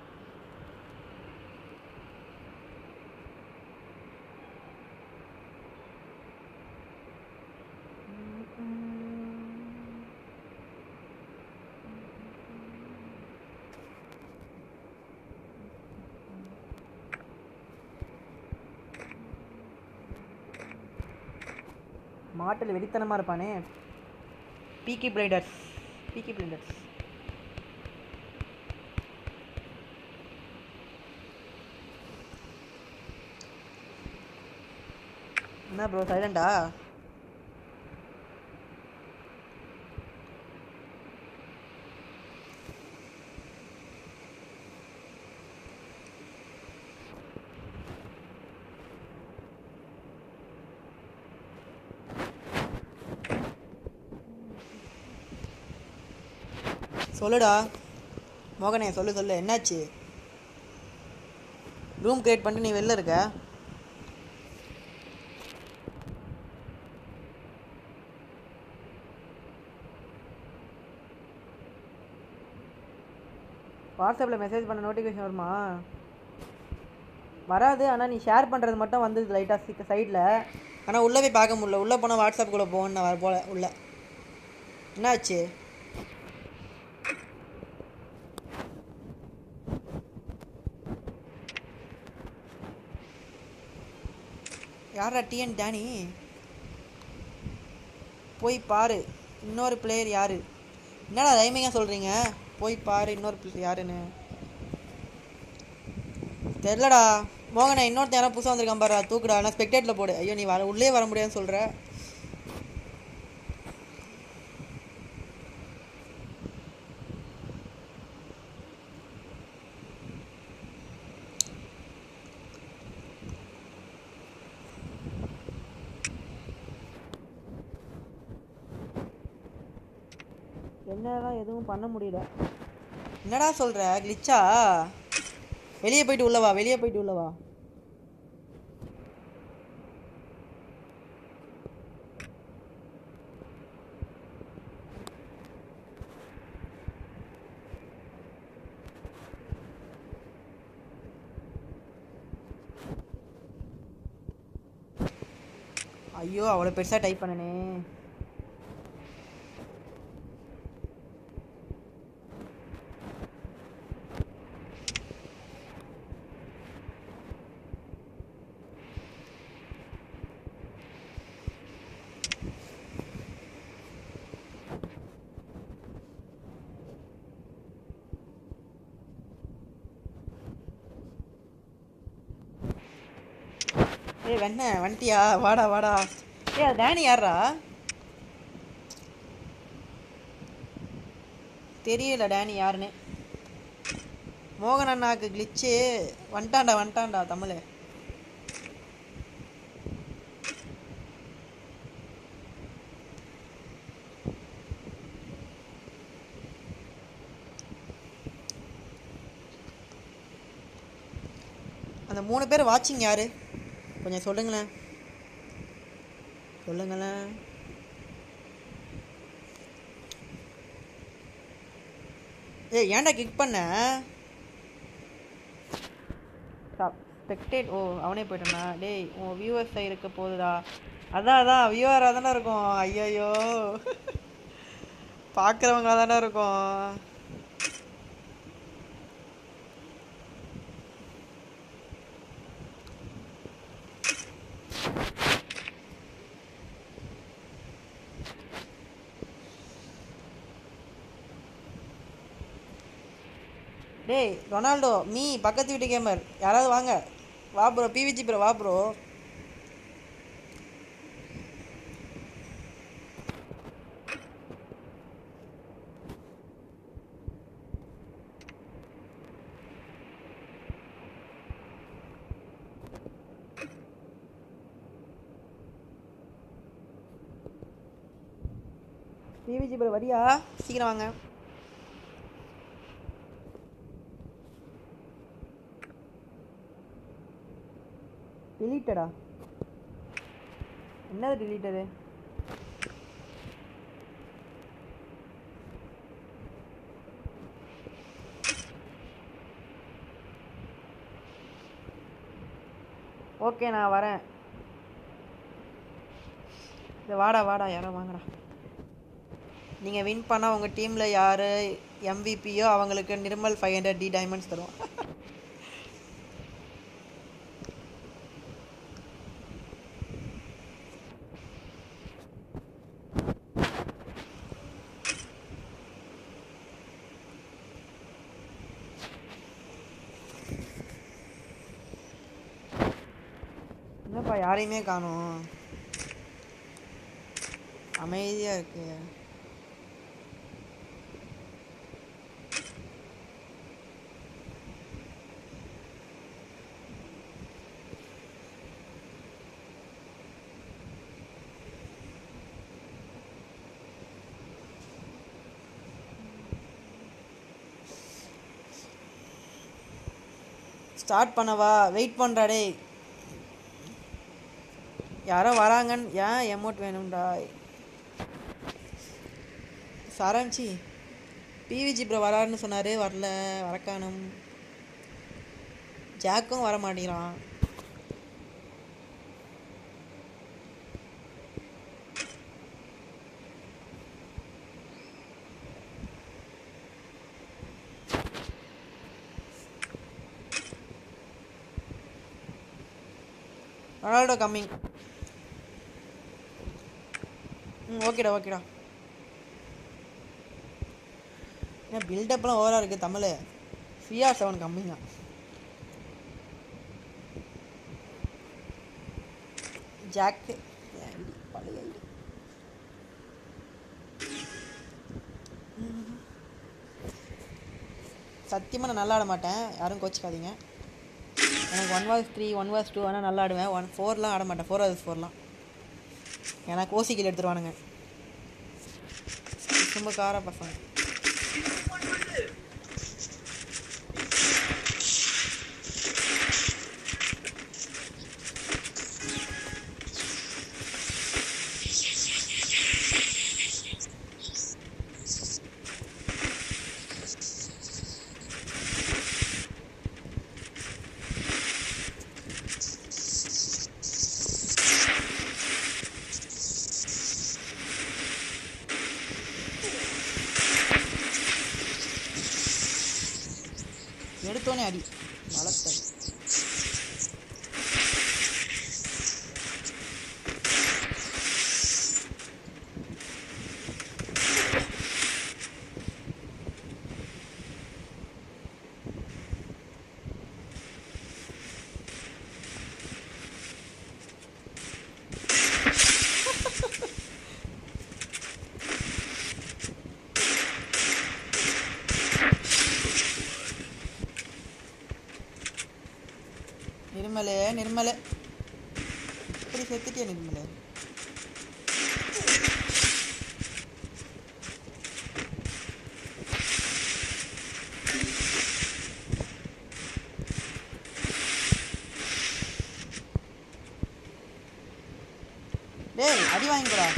மாட்டில் வெறித்தனமாக இருப்பானே பீக்கி பிளைடர்ஸ் பீக்கி பிளைடர்ஸ் என்ன ப்ரோ சைலண்டா சொல்லுடா மோகனே சொல்லு சொல்லு என்னாச்சு ரூம் கிரியேட் பண்ணிட்டு நீ வெளில இருக்க வாட்ஸ்அப்பில் மெசேஜ் பண்ண நோட்டிஃபிகேஷன் வருமா வராது ஆனால் நீ ஷேர் பண்ணுறது மட்டும் வந்தது லைட்டாக சைடில் ஆனால் உள்ளே போய் பார்க்க முடியல உள்ளே போனால் வாட்ஸ்அப்புக்குள்ளே போகணும் நான் வர போல உள்ள என்னாச்சு யாரா டிஎன் டேனி போய் பாரு இன்னொரு பிளேயர் யாரு என்னடா ரைமிங்காக சொல்கிறீங்க போய் பாரு இன்னொரு பிளேயர் யாருன்னு தெரிலடா மோகனே இன்னொருத்தன் யாரோ புதுசாக வந்திருக்கான் பாரு அது தூக்குடா நான் ஸ்பெக்டேட்டில் போடு ஐயோ நீ வர உள்ளே வர முடியாதுன்னு சொல்கிற என்னதான் எதுவும் பண்ண முடியல என்னடா சொல்ற கிளிச்சா வெளியே போயிட்டு உள்ளவா வெளியே போயிட்டு உள்ளவா ஐயோ அவ்வளோ பெருசாக டைப் பண்ணனே ஏய் வெண்ண வந்துட்டியா வாடா வாடா ஏய் அது டேனி யாரா தெரியல டேனி யாருன்னு மோகன் அண்ணாக்கு கிளிச்சு வந்துட்டான்டா வந்துட்டான்டா தமிழ் அந்த மூணு பேர் வாட்சிங் யாரு கொஞ்சம் சொல்லுங்களேன் சொல்லுங்களேன் ஏய் ஏன்டா கிக் பண்ண ஸ்பெக்டேட் ஓ அவனே போயிட்டானா டேய் உன் வியூவர்ஸ் இருக்க போகுதுடா அதான் அதான் வியூவராக தானே இருக்கும் ஐயையோ பார்க்குறவங்களா தானே இருக்கும் டேய் ரொனால்டோ மீ பக்கத்து வீட்டு கேமர் யாராவது வாங்க வா ப்ரோ பிவிஜி ப்ரோ வா ப்ரோ பிவிஜி ப்ரோ வரியா சீக்கிரம் வாங்க டிலீட்டடா என்னது டிலீட்டடு ஓகே நான் வரேன் இது வாடா வாடா யாரோ வாங்கடா நீங்கள் வின் பண்ணால் உங்கள் டீமில் யார் எம்விபியோ அவங்களுக்கு நிர்மல் ஃபைவ் ஹண்ட்ரட் டி டைமண்ட்ஸ் தரும் என்னப்பா யாரையுமே காணோம் அமைதியாக இருக்கு ஸ்டார்ட் பண்ணவா வெயிட் பண்ணுறா டேய் யாரோ வராங்கன்னு ஏன் எமௌண்ட் வேணும்டா சரஞ்சி பிவிஜி ப்ரோ வராருன்னு சொன்னார் வரல வரக்கானும் ஜாக்கும் வர மாட்டேங்கிறான் ரொனால்டோ கம்மிங் ம் ஓகேடா ஓகேடா ஏன் பில்டப்லாம் ஓவராக இருக்குது தமிழ் சிஆர் செவன் கம்மிங்க ஜாக்கு ஐடி பழைய ஐடி சத்தியமாக நான் நல்லா ஆட மாட்டேன் யாரும் கோச்சிக்காதீங்க எனக்கு one vs three one vs two ஆனால் நல்லா ஆடுவேன் ஒன் ஃபோர்லாம் ஆட மாட்டேன் ஃபோர் வாஸ் ஃபோர்லாம் ஏன்னா கோசிக்கில் எடுத்துருவானுங்க ரொம்ப கார பசங்க எடுத்தோன்னே அடி வளர்த்த நிர்மலே நிர்மலே இப்படி செத்துட்டியா நிர்மலே டேய் அடி வாங்கிக்கடா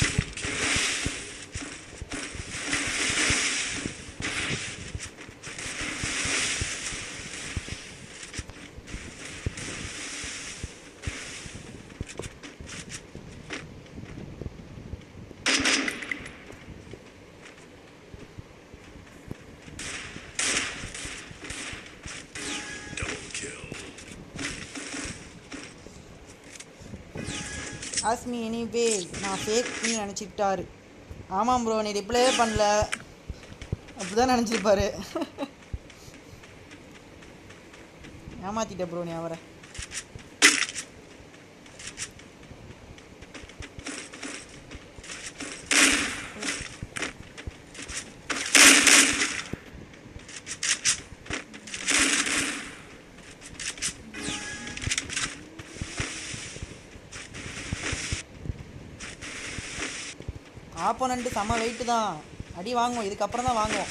Double kill. ஆஸ்மி எனிவே நான் ஃபேக்னு நினச்சிக்கிட்டாரு ஆமாம் ப்ரோ நீ ரிப்ளையே பண்ணல அப்படிதான் நினச்சிருப்பாரு ஏமாத்திட்ட ப்ரோ நீ அவரை ஆப்போனண்ட்டு செம வெயிட்டு தான் அடி வாங்குவோம் இதுக்கப்புறம் தான் வாங்குவோம்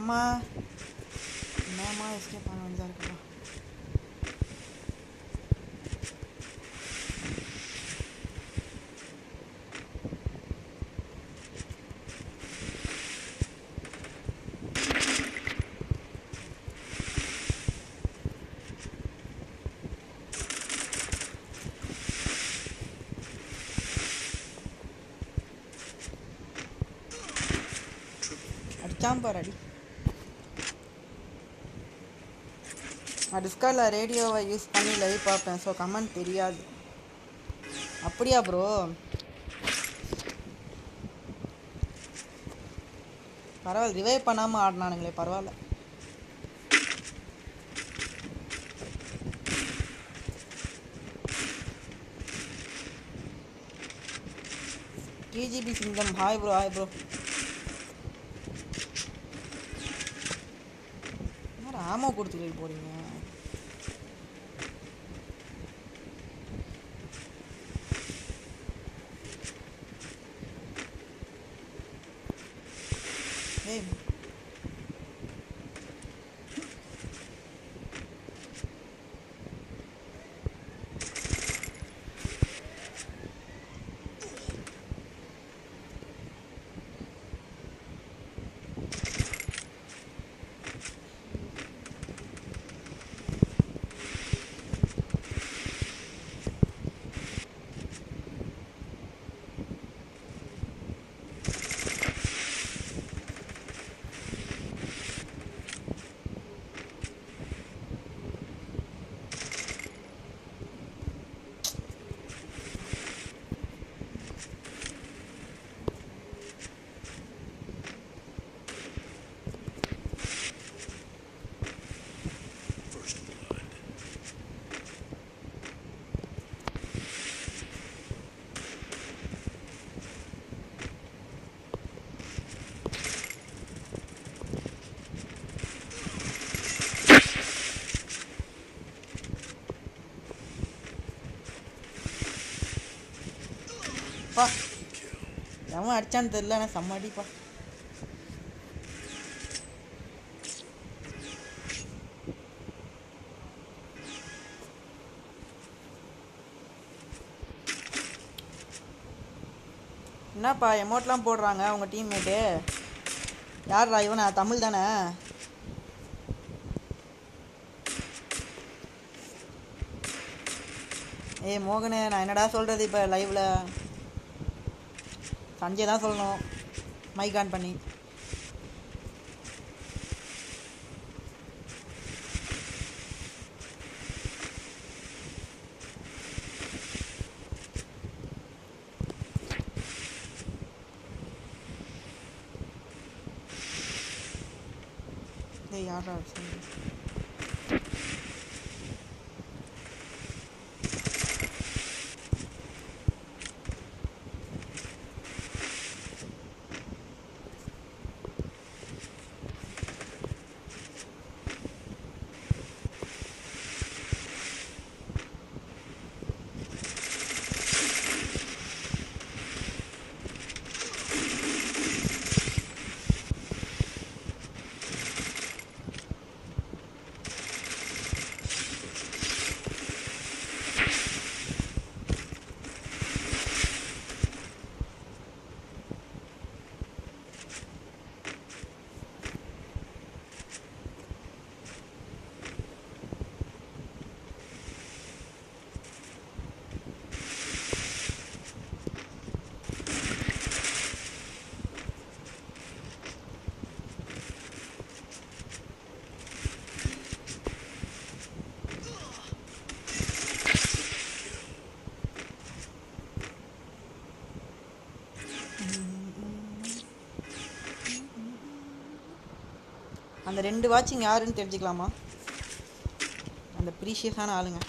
அம்மா என்னம்மா எஸ்கேப் பண்ண வேண்டியதாக இருக்குப்பா அடிச்சான் பாரு அடி நான் டிஸ்கார்டில் ரேடியோவை யூஸ் பண்ணி லைவ் பார்ப்பேன் ஸோ கமெண்ட் தெரியாது அப்படியா ப்ரோ பரவாயில்ல ரிவைவ் பண்ணாமல் ஆடினானுங்களே பரவாயில்ல டிஜிபி சிங்கம் ஹாய் ப்ரோ ஹாய் ப்ரோ என்ன ஆமோ கொடுத்துட்டு போறீங்க ஏய் First blood. பா Kill. எவன் அடிச்சான்னு தெரியல ஆனால் செம்ம அடிப்பா என்னப்பா எமௌண்ட்லாம் போடுறாங்க உங்க டீம்மேட்டு யார்ரா இவனா தமிழ் தானே ஏய் மோகனே நான் என்னடா சொல்கிறது இப்போ லைவில் சஞ்சய் தான் சொல்லணும் மைக் ஆன் பண்ணி டேய் யாரா சொல்லு அந்த ரெண்டு வாட்சிங் யாருன்னு தெரிஞ்சுக்கலாமா அந்த ப்ரீஷியஸான ஆளுங்க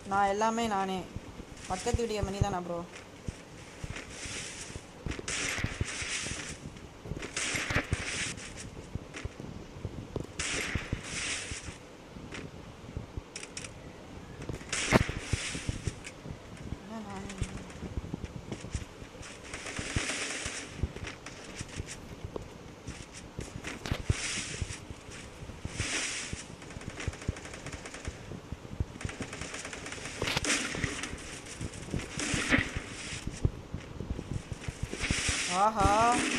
நான் எல்லாமே நானே பக்கத்து வீடியோ மணி தானே ப்ரோ ஆஹா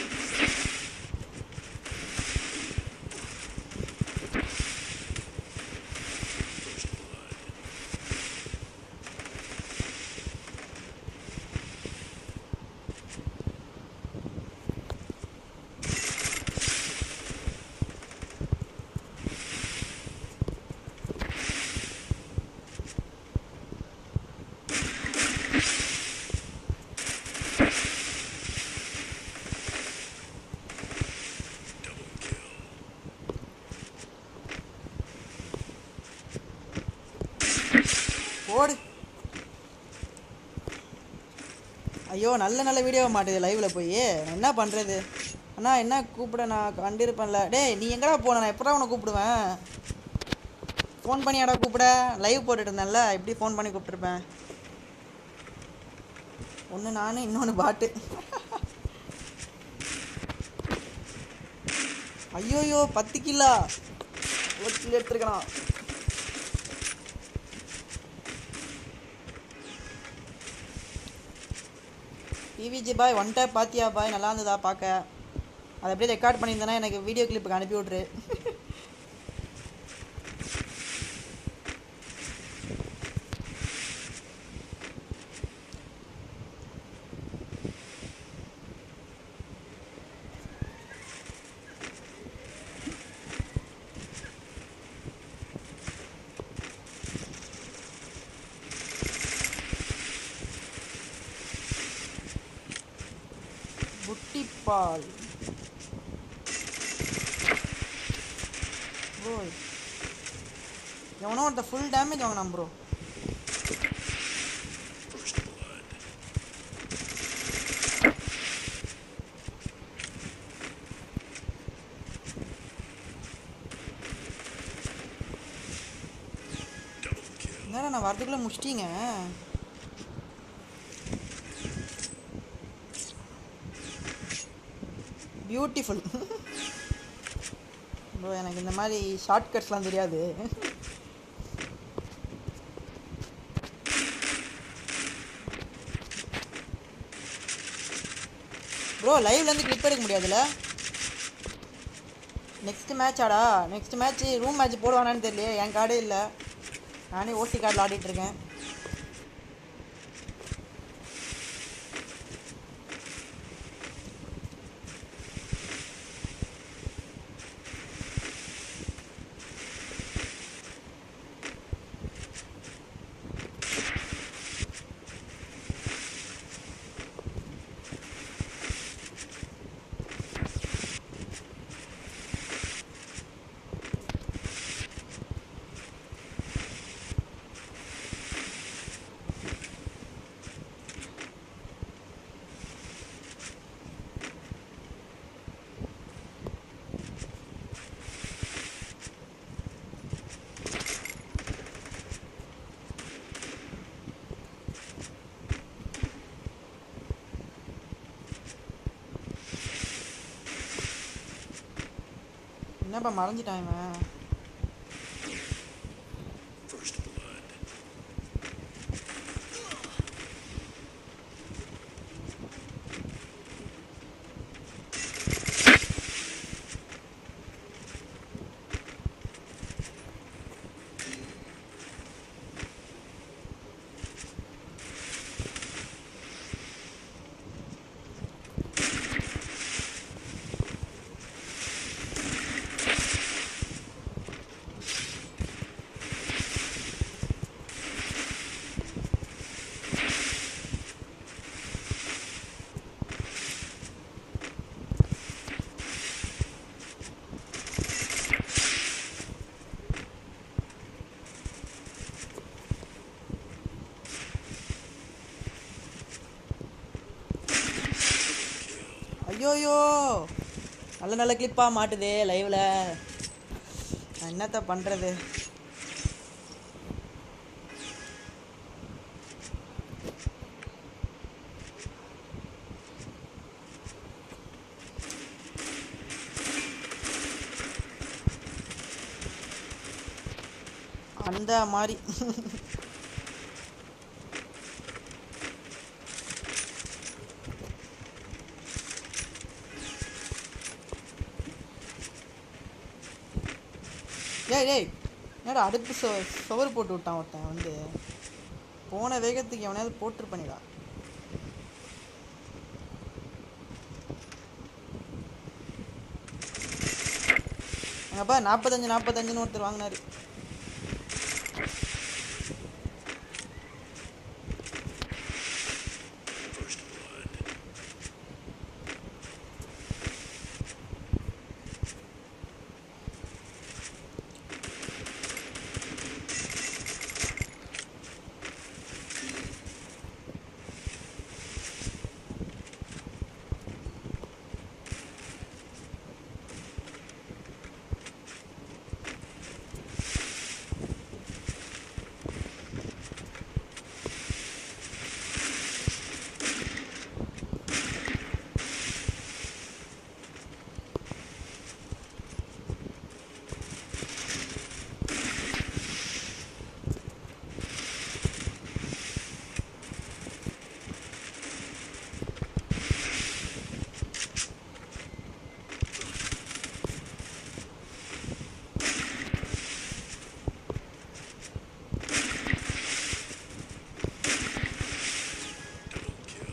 ஓடு ஐயோ நல்ல நல்ல வீடியோ மாட்டுது லைவ்ல போய் நான் என்ன பண்றது அண்ணா என்ன கூப்பிட நான் கண்டிருப்பேன்ல டேய் நீ எங்கடா போன நான் எப்படா உன்னை கூப்பிடுவேன் ஃபோன் பண்ணியாடா கூப்பிட லைவ் போட்டுட்டு இருந்தேன்ல எப்படி ஃபோன் பண்ணி கூப்பிட்டுருப்பேன் ஒன்று நானு இன்னொன்று பாட்டு ஐயோயோ பத்து கிலோ ஒரு கிலோ எடுத்துருக்கலாம் பிவிஜி பாய் ஒன் டைப் பாத்தியா பாய் நல்லா இருந்ததா பார்க்க அதை அப்படியே ரெக்கார்ட் பண்ணியிருந்தேன்னா எனக்கு வீடியோ கிளிப்புக்கு அனுப்பி விட்ரு புட்டிப்பால் ப்ரோ எவனோ ஒருத்த ஃபுல் டேமேஜ் வாங்கினான் bro First blood. Double kill. என்னடா நான் வரதுக்குள்ளே முடிச்சிட்டீங்க பியூட்டிஃபுல் ப்ரோ எனக்கு இந்த மாதிரி ஷார்ட் கட்ஸ்லாம் தெரியாது ப்ரோ லைவ்லேருந்து கிளிப் எடுக்க முடியாதுல்ல நெக்ஸ்ட் மேட்ச் ஆடா நெக்ஸ்ட் மேட்ச் ரூம் மேட்ச் போடுவானான்னு தெரியல என் கார்டே இல்லை நானே ஓசி கார்டில் ஆடிட்டு இருக்கேன் என்னப்பா மறைஞ்சிட்டான் இவன் First blood. ஐயோயோ நல்ல நல்ல கிளிப்பாக மாட்டுதே லைவில் நான் என்னத்த பண்ணுறது அந்த மாதிரி டேய் டேய் என்னடா அடுப்பு சோ சுவர் போட்டு விட்டான் ஒருத்தன் வந்து போன வேகத்துக்கு எவனையாவது போட்டிருப்பனிடா அங்கப்பா நாற்பத்தஞ்சு நாற்பத்தஞ்சுன்னு ஒருத்தர் வாங்கினாரு First blood. Double kill.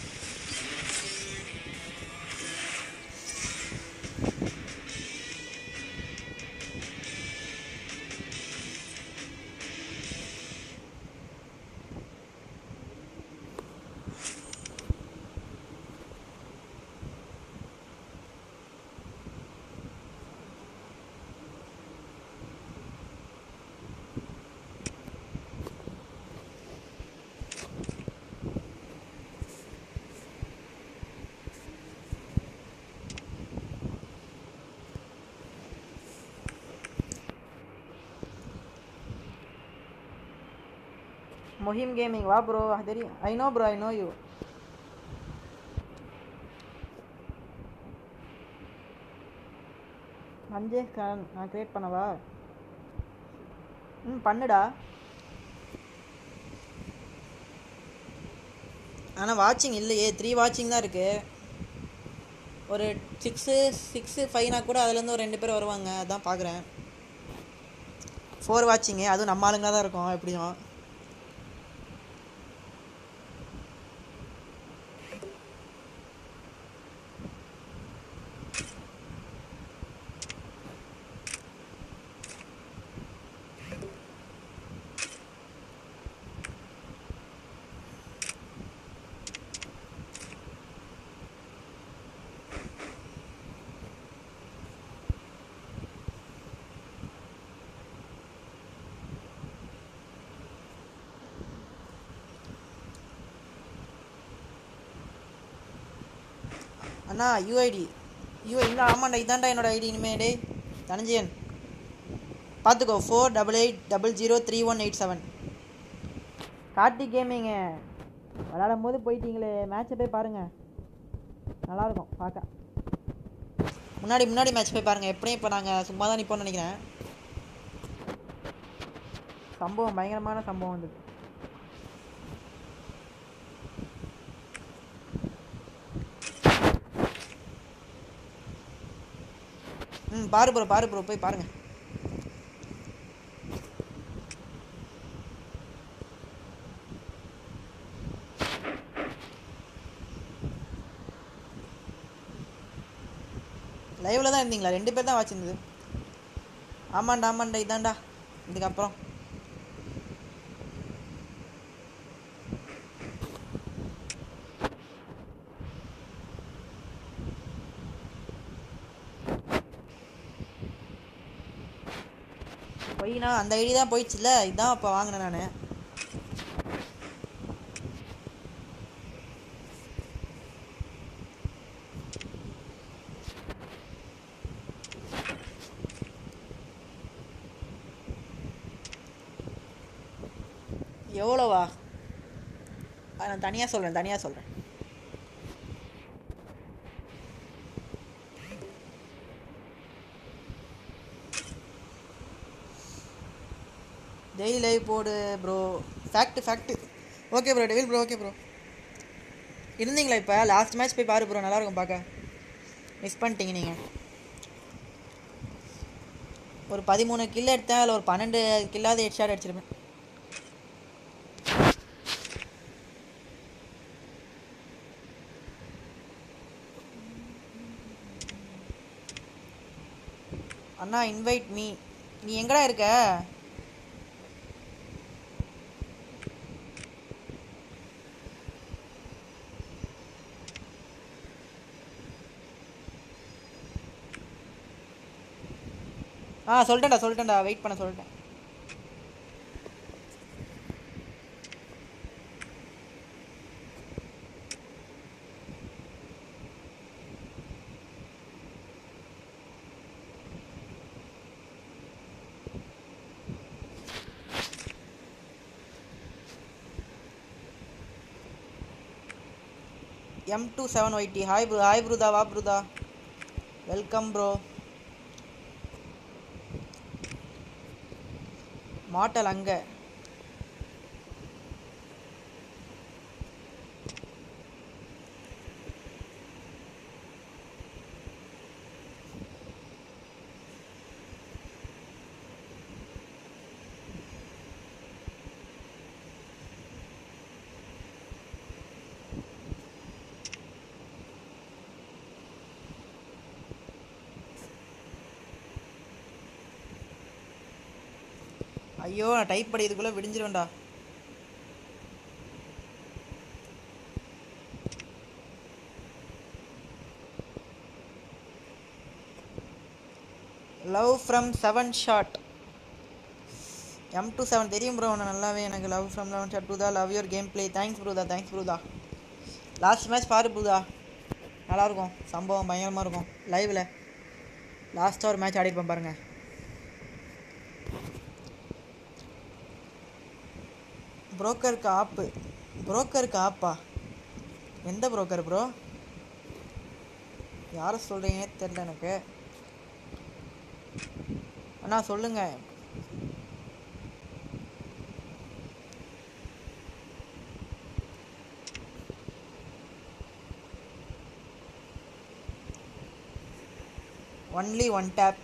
Mohim gaming வா ப்ரோ தெரியும் I know bro I know you மஞ்சே கான் நான் கிரியேட் பண்ணவா ம் பண்ணுடா ஆனால் வாட்சிங் இல்லையே த்ரீ வாட்சிங் தான் இருக்கு ஒரு சிக்ஸு சிக்ஸு ஃபைவ்னா கூட அதுலேருந்து ஒரு ரெண்டு பேர் வருவாங்க அதான் பார்க்குறேன் ஃபோர் வாட்சிங்கு அதுவும் நம்ம ஆளுங்க தான் இருக்கும் எப்படியும் அண்ணா யூஐடி யூ இல்லை ஆமாண்டா இதான்டா என்னோட ஐடி இனிமே டேய் தனஞ்சயன் பார்த்துக்கோ four double eight double zero three one eight seven Karthi கேமிங்க விளாடும் போது போயிட்டீங்களே மேட்ச்சை போய் பாருங்கள் நல்லாயிருக்கும் பார்க்க முன்னாடி முன்னாடி மேட்ச் போய் பாருங்கள் எப்படியும் இப்போ நாங்கள் சும்மா தான் நிற்போம்னு நினைக்கிறேன் சம்பவம் பயங்கரமான சம்பவம் வந்தது ம் பாரு ப்ரோ பாரு ப்ரோ போய் பாருங்க லைவ்ல தான் இருந்தீங்களா ரெண்டு பேர் தான் வாட்சிருந்தது ஆமாண்டா ஆமாண்டா இதான்டா இதுக்கப்புறம் போயினா அந்த ஐடி தான் போயிடுச்சுல்ல இதான் இப்போ வாங்கினேன் நான் எவ்வளோவா ஆ, நான் தனியாக சொல்கிறேன் தனியாக சொல்கிறேன் டெய்லி லைவ் போடு bro fact fact okay bro devil bro okay bro இருந்தீங்களா இப்போ லாஸ்ட் மேட்ச் போய் பாரு ப்ரோ நல்லாயிருக்கும் பார்க்க மிஸ் பண்ணிட்டீங்க நீங்கள் ஒரு பதிமூணு கில் எடுத்தேன் அதில் ஒரு பன்னெண்டு கில்லாவது ஹெட் ஷாட் அடிச்சிருப்பேன் அண்ணா இன்வைட் மீ நீ எங்கடா இருக்க ஆ சொல்லிட்டேன்டா சொல்லிட்டேன்டா வெயிட் பண்ண சொல்லிட்டேன் M two seven YT hi bro hi brotha வா ப்ரூதா வெல்கம் ப்ரோ மாட்டல் அங்கே ஐயோ நான் டைப் படிக்கிறதுக்குள்ளே விடிஞ்சிருவேன்டா love from seven shot M two seven தெரியும் ப்ரோ உன்னை நல்லாவே எனக்கு love from eleven shot brotha love your gameplay thanks brotha thanks brotha last match பாரு ப்ரூதா நல்லாயிருக்கும் சம்பவம் பயங்கரமாக இருக்கும் லைவில் லாஸ்ட்டாக ஒரு மேட்ச் ஆடிருப்பேன் பாருங்கள் புரோக்கருக்கு ஆப்பு புரோக்கருக்கு ஆப்பா எந்த புரோக்கர் ப்ரோ யாரை சொல்கிறீங்கன்னே தெரில எனக்கு அண்ணா சொல்லுங்க only one tap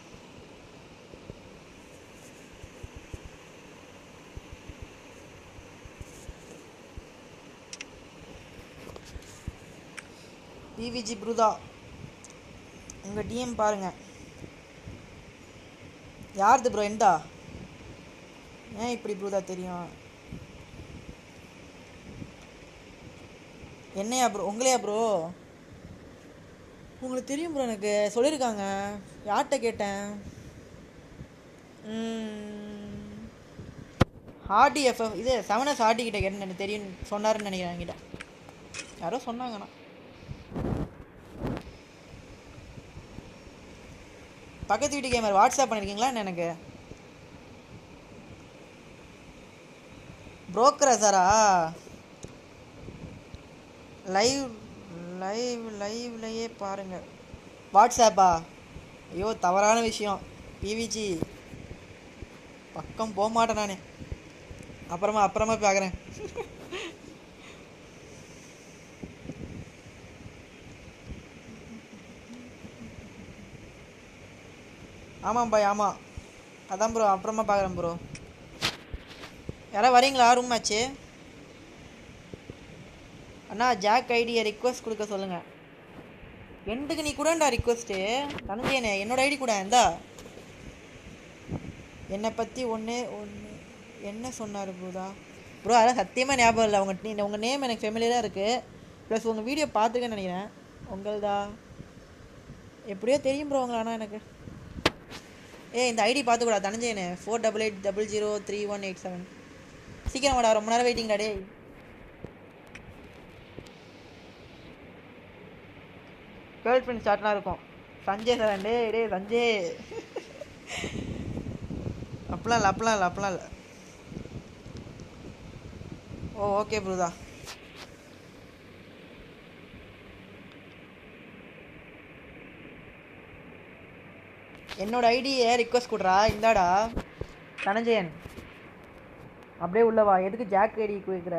PVG brotha உங்கள் டிஎம் பாருங்க யாருது ப்ரோ எந்தா ஏன் இப்படி ப்ரூதா தெரியும் என்னையா ப்ரோ உங்களையா ப்ரோ உங்களுக்கு தெரியும் ப்ரோ எனக்கு சொல்லியிருக்காங்க யார்கிட்ட கேட்டேன் ஹார்டி எஃப்எஃப் இது செவன் எஸ் ஹார்டி கிட்ட கேட்டேன் எனக்கு தெரியும் சொன்னாருன்னு நினைக்கிறேன் என்கிட்ட யாரோ சொன்னாங்கண்ணா பக்கத்து வீட்டு கேமர் வாட்ஸ்அப் பண்ணியிருக்கீங்களா என்ன எனக்கு புரோக்கரா சாரா லைவ் லைவ் லைவ்லையே பாருங்க வாட்ஸ்அப்பா ஐயோ தவறான விஷயம் பிவிஜி பக்கம் போக மாட்டேன் நான் அப்புறமா அப்புறமா பார்க்குறேன் ஆமாம் பாய் ஆமாம் அதான் ப்ரோ அப்புறமா பார்க்குறேன் ப்ரோ யாராவது வரீங்களா ரூம் மேட்ச்சு அண்ணா ஜாக் ஐடியை ரிக்வஸ்ட் கொடுக்க சொல்லுங்கள் எண்டுக்கு நீ கூடண்டா ரிக்வஸ்ட்டு தனஞ்சேனே என்னோட ஐடி கூட இந்தா என்னை பற்றி ஒன்று ஒன்று என்ன சொன்னார் ப்ரோதா ப்ரோ அதெல்லாம் சத்தியமாக ஞாபகம் இல்லை உங்கள் நீ உங்கள் நேம் எனக்கு ஃபெமிலியராக இருக்குது ப்ளஸ் உங்கள் வீடியோ பார்த்துருக்கேன்னு நினைக்கிறேன் உங்கள்தா எப்படியோ தெரியும் ப்ரோ உங்களை ஆனால் எனக்கு ஏ இந்த ஐடி பார்த்துக்கூடா தனஞ்சேனே four double eight double zero three one eight seven சீக்கிரம் வாடா ரொம்ப நேரம் வெயிட்டிங்டா டேய் கேர்ள் ஃப்ரெண்ட் ஸ்டார்ட்லாம் இருக்கும் சஞ்சய் சார் டேய் டேய் சஞ்சய் அப்பலாம் இல்லை அப்பலாம் இல்லை அப்பலாம் இல்லை ஓ ஓகே ப்ரூதா என்னோட ஐடியை ரிக்வஸ்ட் கொடுறா இந்தாடா தனஞ்சயன் அப்படியே உள்ள வா எதுக்கு ஜாக் ஐடி கேட்குற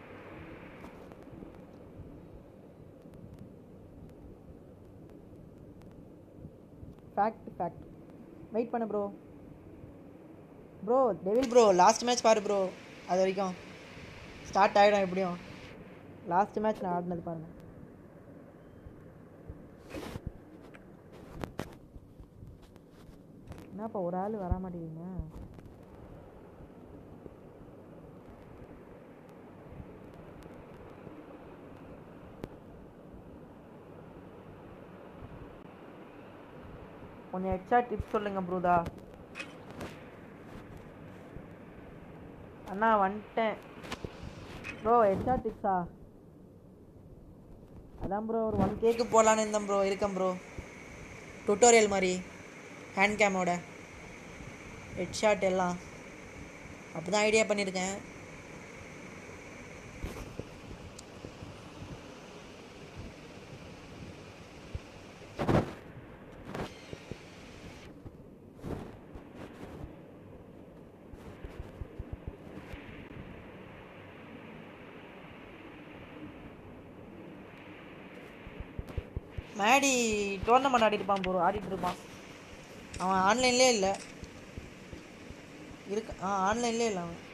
ஃபேக்ட் ஃபேக்ட் வெயிட் பண்ணு bro bro devil bro last match பாரு ப்ரோ அது வரைக்கும் ஸ்டார்ட் ஆகிடும் எப்படியும் லாஸ்ட் மேட்ச் நான் ஆடினது பாருங்க என்னப்பா ஒரு ஆள் வர மாட்டேங்கிறீங்க கொஞ்சம் எக்ஸ்ட்ரா டிப்ஸ் சொல்லுங்க ப்ரூதா அண்ணா வந்துட்டேன் ப்ரோ எக்ஸ்ட்ரா டிப்ஸா அதான் ப்ரோ ஒரு ஒன் கேக்கு போடலான்னு இருந்தேன் ப்ரோ இருக்கேன் ப்ரோ டுட்டோரியல் மாதிரி ஹேண்ட் கேமோட ஹெட்ஷாட் எல்லாம் அப்படி தான் ஐடியா பண்ணியிருக்கேன் மேடி டோர்னமெண்ட் ஆடிட்டு இருப்பான் ப்ரோ ஆடிட்டு இருப்பான் அவன் ஆன்லைன்லேயே இல்லை இருக்கு ஆ ஆன்லைன்லேயே இல்லை அவன்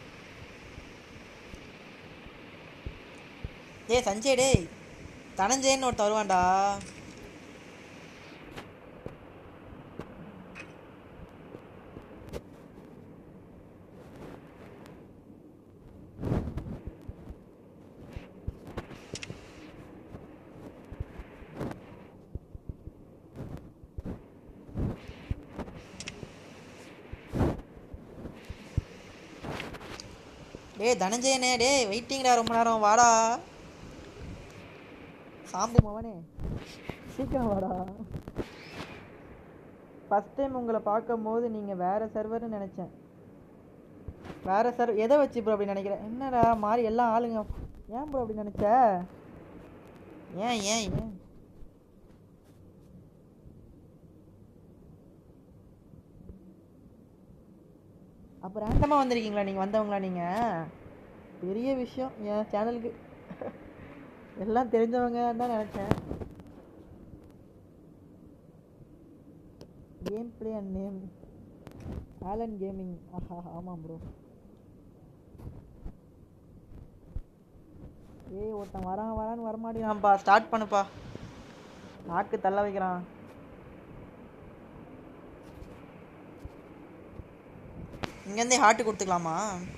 ஏய் சஞ்சய் டேய் தனஞ்சயன்னு ஒருத்தன் வருவான்டா டேய் தனஞ்சயனே டேய் வெயிட்டிங்டா ரொம்ப நேரம் வாடா சாம்பு மவனே சீக்கிரம் வாடா ஃபஸ்ட் டைம் உங்களை பார்க்கும்போது நீங்கள் வேறு சர்வர்னு நினச்சேன் வேறு சர்வ் எதை வச்சு ப்ரோ அப்படி நினைக்கிறேன் என்னடா மாறி எல்லாம் ஆளுங்க ஏன் ப்ரோ அப்படி நினச்ச ஏன் ஏன் ஏன் அப்போ ரேண்டமாக வந்திருக்கீங்களா நீங்கள் வந்தவங்களா நீங்கள் பெரிய விஷயம் என் சேனலுக்கு எல்லாம் தெரிஞ்சவங்க தான் நினச்சேன் gameplay and name Alan gaming ஆஹா ஆமாம் ப்ரோ ஏய் ஒருத்தன் வரான் வரான்னு வரமாட்டேங்கிறான்ப்பா ஸ்டார்ட் பண்ணுப்பா நாக்கு தள்ள வைக்கிறான் இங்கேருந்தே ஹார்ட் கொடுத்துக்கலாமா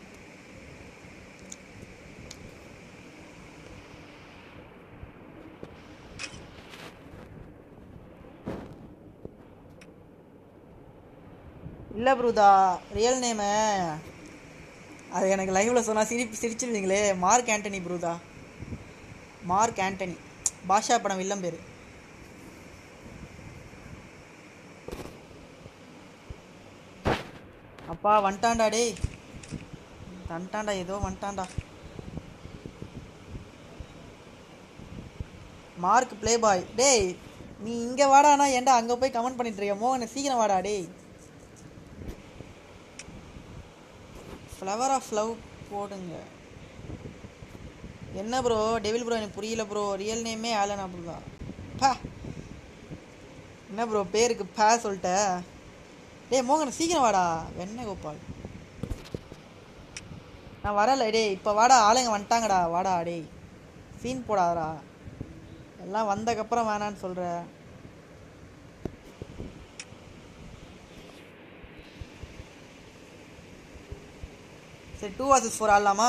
இல்லை ப்ரூதா ரியல் நேமு அது எனக்கு லைவில் சொன்னால் சிரிப்பு சிரிச்சிருவீங்களே Mark Antony brotha Mark Antony Baasha படம் வில்லம் பேர் அப்பா வந்துட்டான்டா டேய் வந்துட்டான்டா ஏதோ வந்துட்டான்டா மார்க் ப்ளே பாய் டேய் நீ இங்கே வாடானா ஏன்டா அங்கே போய் கமெண்ட் பண்ணிட்டு இருக்க மோகன் சீக்கிரம் வாடா டேய் ஃப்ளவர் ஆஃப் லவ் போடுங்க என்ன ப்ரோ டெவில் ப்ரோ எனக்கு புரியல ப்ரோ ரியல் நேமே ஆலன் அப்படிதான் பா என்ன ப்ரோ பேருக்கு பே சொல்லிட்ட டேய் மோகன் சீக்கிரம் வாடா வெண்ணெய் கோபால் நான் வரல டேய் இப்போ வாடா ஆளுங்க வந்துட்டாங்கடா வாடா டேய் சீன் போடாதடா எல்லாம் வந்தக்கப்புறம் வேணான்னு சொல்கிற சரி டூ வாசஸ் ஃபோர் ஆடலாமா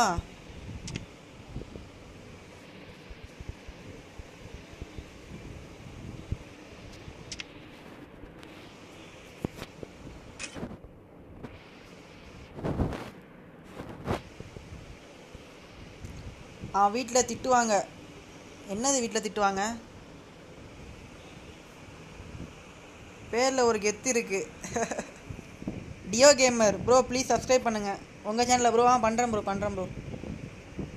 அவன் வீட்டில் திட்டுவாங்க என்னது வீட்டில் திட்டுவாங்க பேரில் ஒரு கெத்து இருக்கு Dio gamer bro please subscribe பண்ணுங்கள் உங்கள் சேனலில் ப்ரோ ஆ பண்ணுறேன் ப்ரோ பண்ணுறேன் ப்ரோ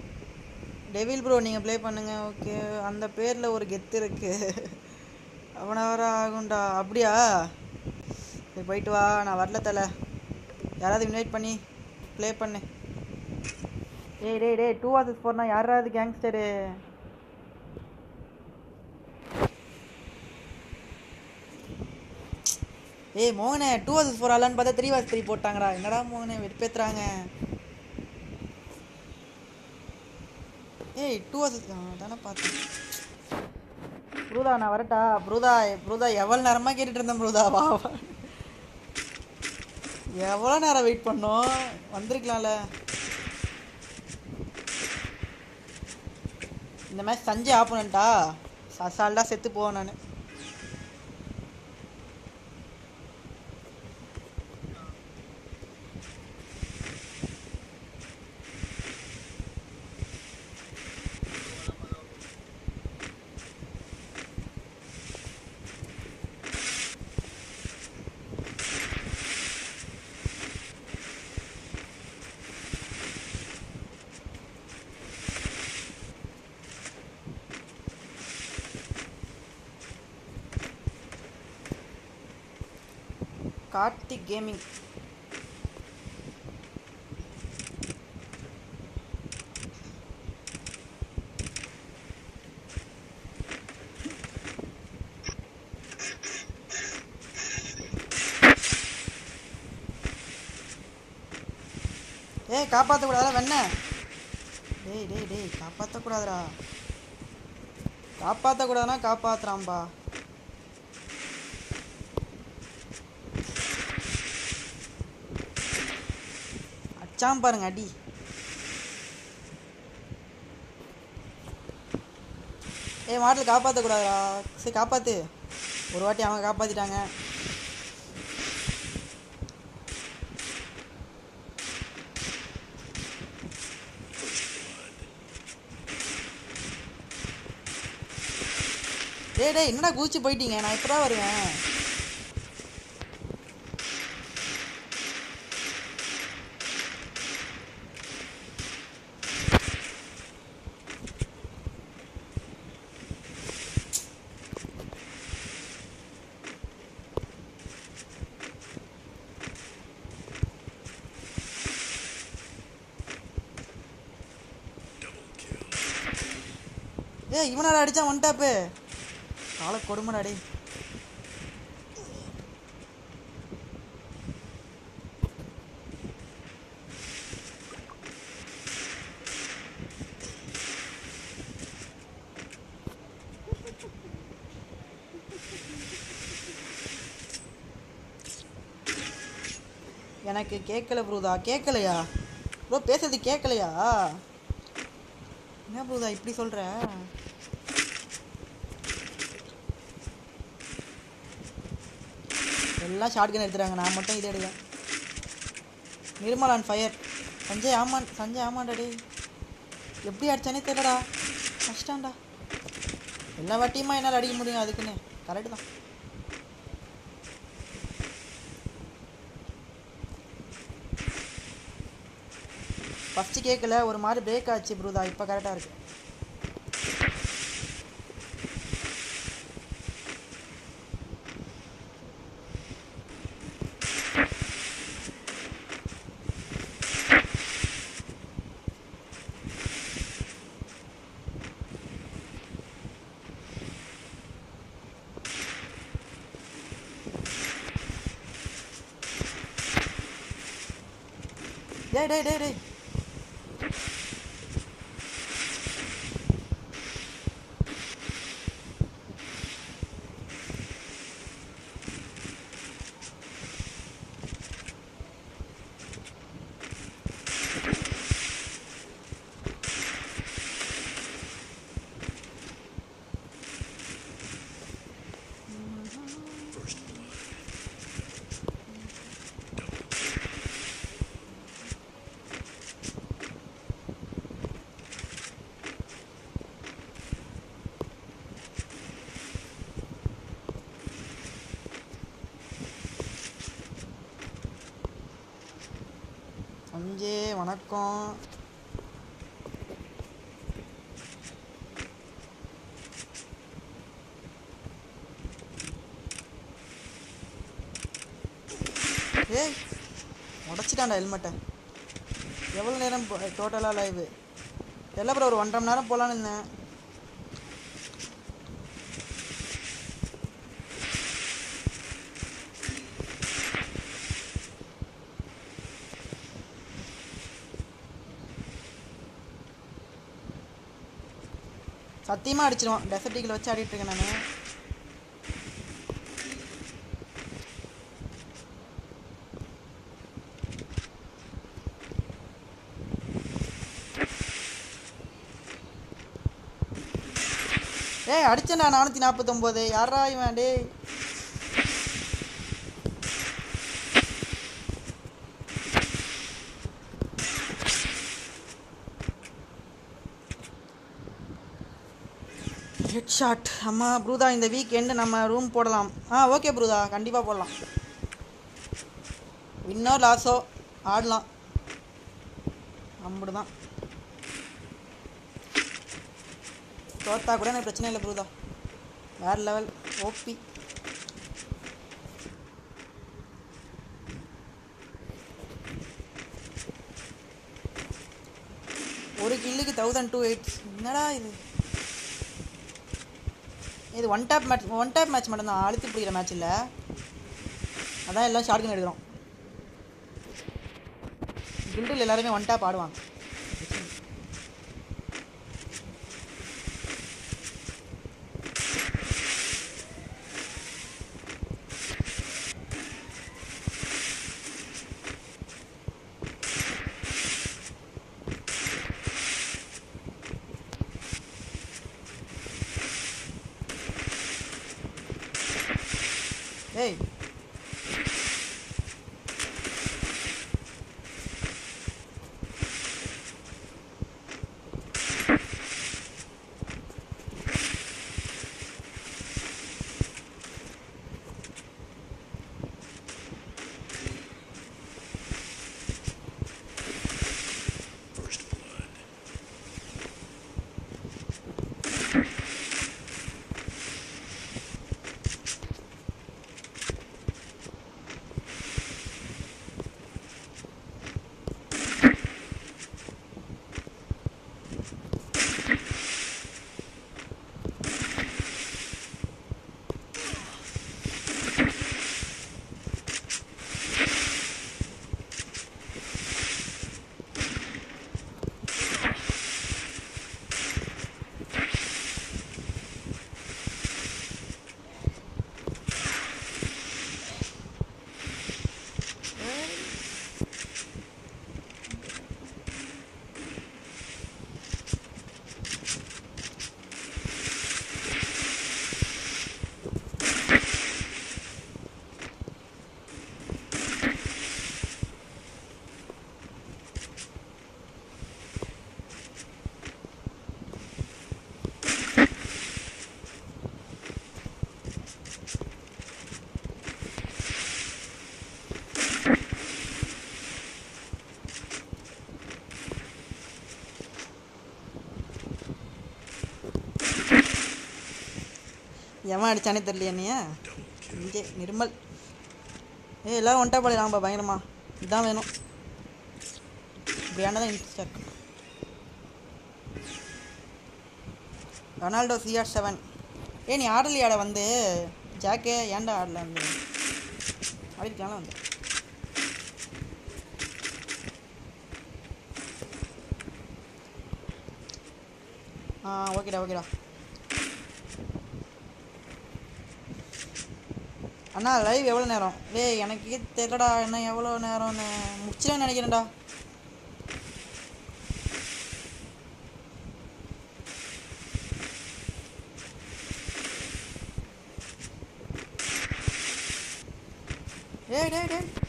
டெவில் ப்ரோ நீங்கள் ப்ளே பண்ணுங்க ஓகே அந்த பேரில் ஒரு கெத்து இருக்கு அவனை வர ஆகும்டா அப்படியா சரி போயிட்டு வா நான் வரல தல யாராவது இன்வைட் பண்ணி ப்ளே பண்ணு டேய் டேய் டேய் டூ வாசஸ் ஃபோர்னா யாராவது கேங்ஸ்டரு ஏய் மோகனே டூ வாசஸ் ஃபோர் ஆலான்னு பார்த்தா த்ரீ வாஸ் த்ரீ போட்டாங்கடா என்னடா மோகனே வெட்பேத்துறாங்க ஏய் டூ வாசஸ் தானே பார்த்தேன் ப்ரூதா நான் வரட்டா ப்ரூதா ப்ரூதா எவ்வளோ நேரமாக கேட்டுட்டு இருந்தேன் ப்ரூதா வா வா. எவ்வளோ நேரம் வெயிட் பண்ணோம் வந்திருக்கலாம்ல இந்த மாதிரி சஞ்சய் ஆப்பனண்டா அசால்ட்டாக செத்து போவேன் நான் கார்த்திக் கேமிங் ஏய் காப்பாற்றக்கூடாதா வெண்ண டேய் டேய் டேய் காப்பாற்றக்கூடாதுடா காப்பாற்றக்கூடாதுன்னா காப்பாற்றுறான்பா அச்சாம் பாருங்க அடி ஏய் மாட்டில் காப்பாற்றக்கூடாதா சரி காப்பாத்து ஒரு வாட்டி அவங்க காப்பாற்றிட்டாங்க டேய் டேய் என்னடா குதிச்சு போயிட்டீங்க நான் எப்படா வருவேன் ஏய் இவனாடா அடிச்சான் ஒன் டாப்பு காலை கொடுமடா டேய் எனக்கு கேட்கல ப்ரூதா கேட்கலையா ப்ரோ பேசுறது கேட்கலையா என்ன ப்ரூதா இப்படி சொல்ற எல்லாம் ஷார்ட் கன் எடுத்துறாங்க நான் மட்டும் இதை எடுக்கிறேன் நிர்மல் ஆன் ஃபயர் சஞ்சய் ஆமான் சஞ்சய் ஆமாண்டா டேய் எப்படி அடிச்சானே தெரியலடா கஷ்டம்டா எல்லா வாட்டியுமா என்னால் அடிக்க முடியும் அதுக்குன்னு கரெக்டு தான் ஃபஸ்ட்டு கேட்கல ஒரு மாதிரி பிரேக் ஆச்சு ப்ரூதா இப்போ கரெக்டாக இருக்கு டேய் டேய் டேய் டேய் First blood. சஞ்சே வணக்கம் ஏய் உடச்சிட்டான்டா ஹெல்மெட்டை எவ்வளோ நேரம் டோட்டலாக லைவு தெரியல ப்ரோ ஒரு ஒன்றரை மணி நேரம் போகலான்னு இருந்தேன் சத்தியமாக அடிச்சிடுவான் டெசர்ட்டிக்கில் வச்சு ஆடிட்டு இருக்கேன் நான் ஏய் அடிச்சேன்டா நானூற்றி நாற்பத்தொம்போது யாரா இவன் டேய் ஹெட் ஷாட் அம்மா ப்ரூதா இந்த வீக் எண்டு நம்ம ரூம் போடலாம் ஆ ஓகே ப்ரூதா கண்டிப்பாக போடலாம் வின்னோ லாஸோ ஆடலாம் அப்படிதான் தோத்தா கூட எனக்கு பிரச்சனை இல்லை ப்ரூதா வேறு லெவல் ஓபி ஒரு கில்லுக்கு தௌசண்ட் டூ எயிட் என்னடா இது இது one tap match one tap match மட்டும்தான் அழுத்தி பிடிக்கிற மேட்ச் இல்லை அதான் எல்லாம் ஷார்ட்கன் எடுக்கிறோம் கில்டில் எல்லாருமே ஒன் டேப் ஆடுவாங்க ஏய் First blood. எவன் அடிச்சானே தெரியல என்னைய இங்கே நிர்மல் ஏய் எல்லாரும் ஒன்ட்டா போடலாம்பா பயங்கரமா இதுதான் வேணும் இப்படியான தான் இன்ட்ரெஸ்டாக இருக்கு ரொனால்டோ சிஆர் செவன் ஏ நீ ஆடலையாட வந்து ஜாக்கே ஏன்டா ஆடல வந்து ஆடிருக்கலாம் வந்து ஆ ஓகேடா ஓகேடா அண்ணா லைவ் எவ்வளோ நேரம் டேய் எனக்கு தெரியலடா என்ன எவ்வளோ நேரம்னு முடிச்சிடன்னு நினைக்கிறேன்டா டேய் டேய் டேய்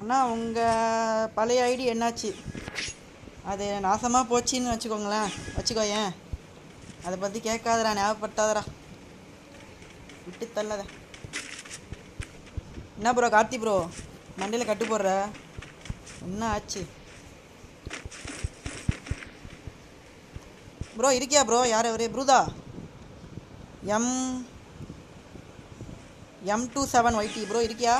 அண்ணா உங்கள் பழைய ஐடி என்னாச்சு அது நாசமாக போச்சுன்னு வச்சுக்கோங்களேன் வச்சுக்கோயேன் அதை பற்றி கேட்காதடா ஞாபகப்படுத்தாதடா விட்டு தள்ளாத என்ன ப்ரோ கார்த்தி ப்ரோ மண்டையில் கட்டு போடுற என்ன ஆச்சு ப்ரோ இருக்கியா ப்ரோ யார் அவரு brotha M M two seven YT bro இருக்கியா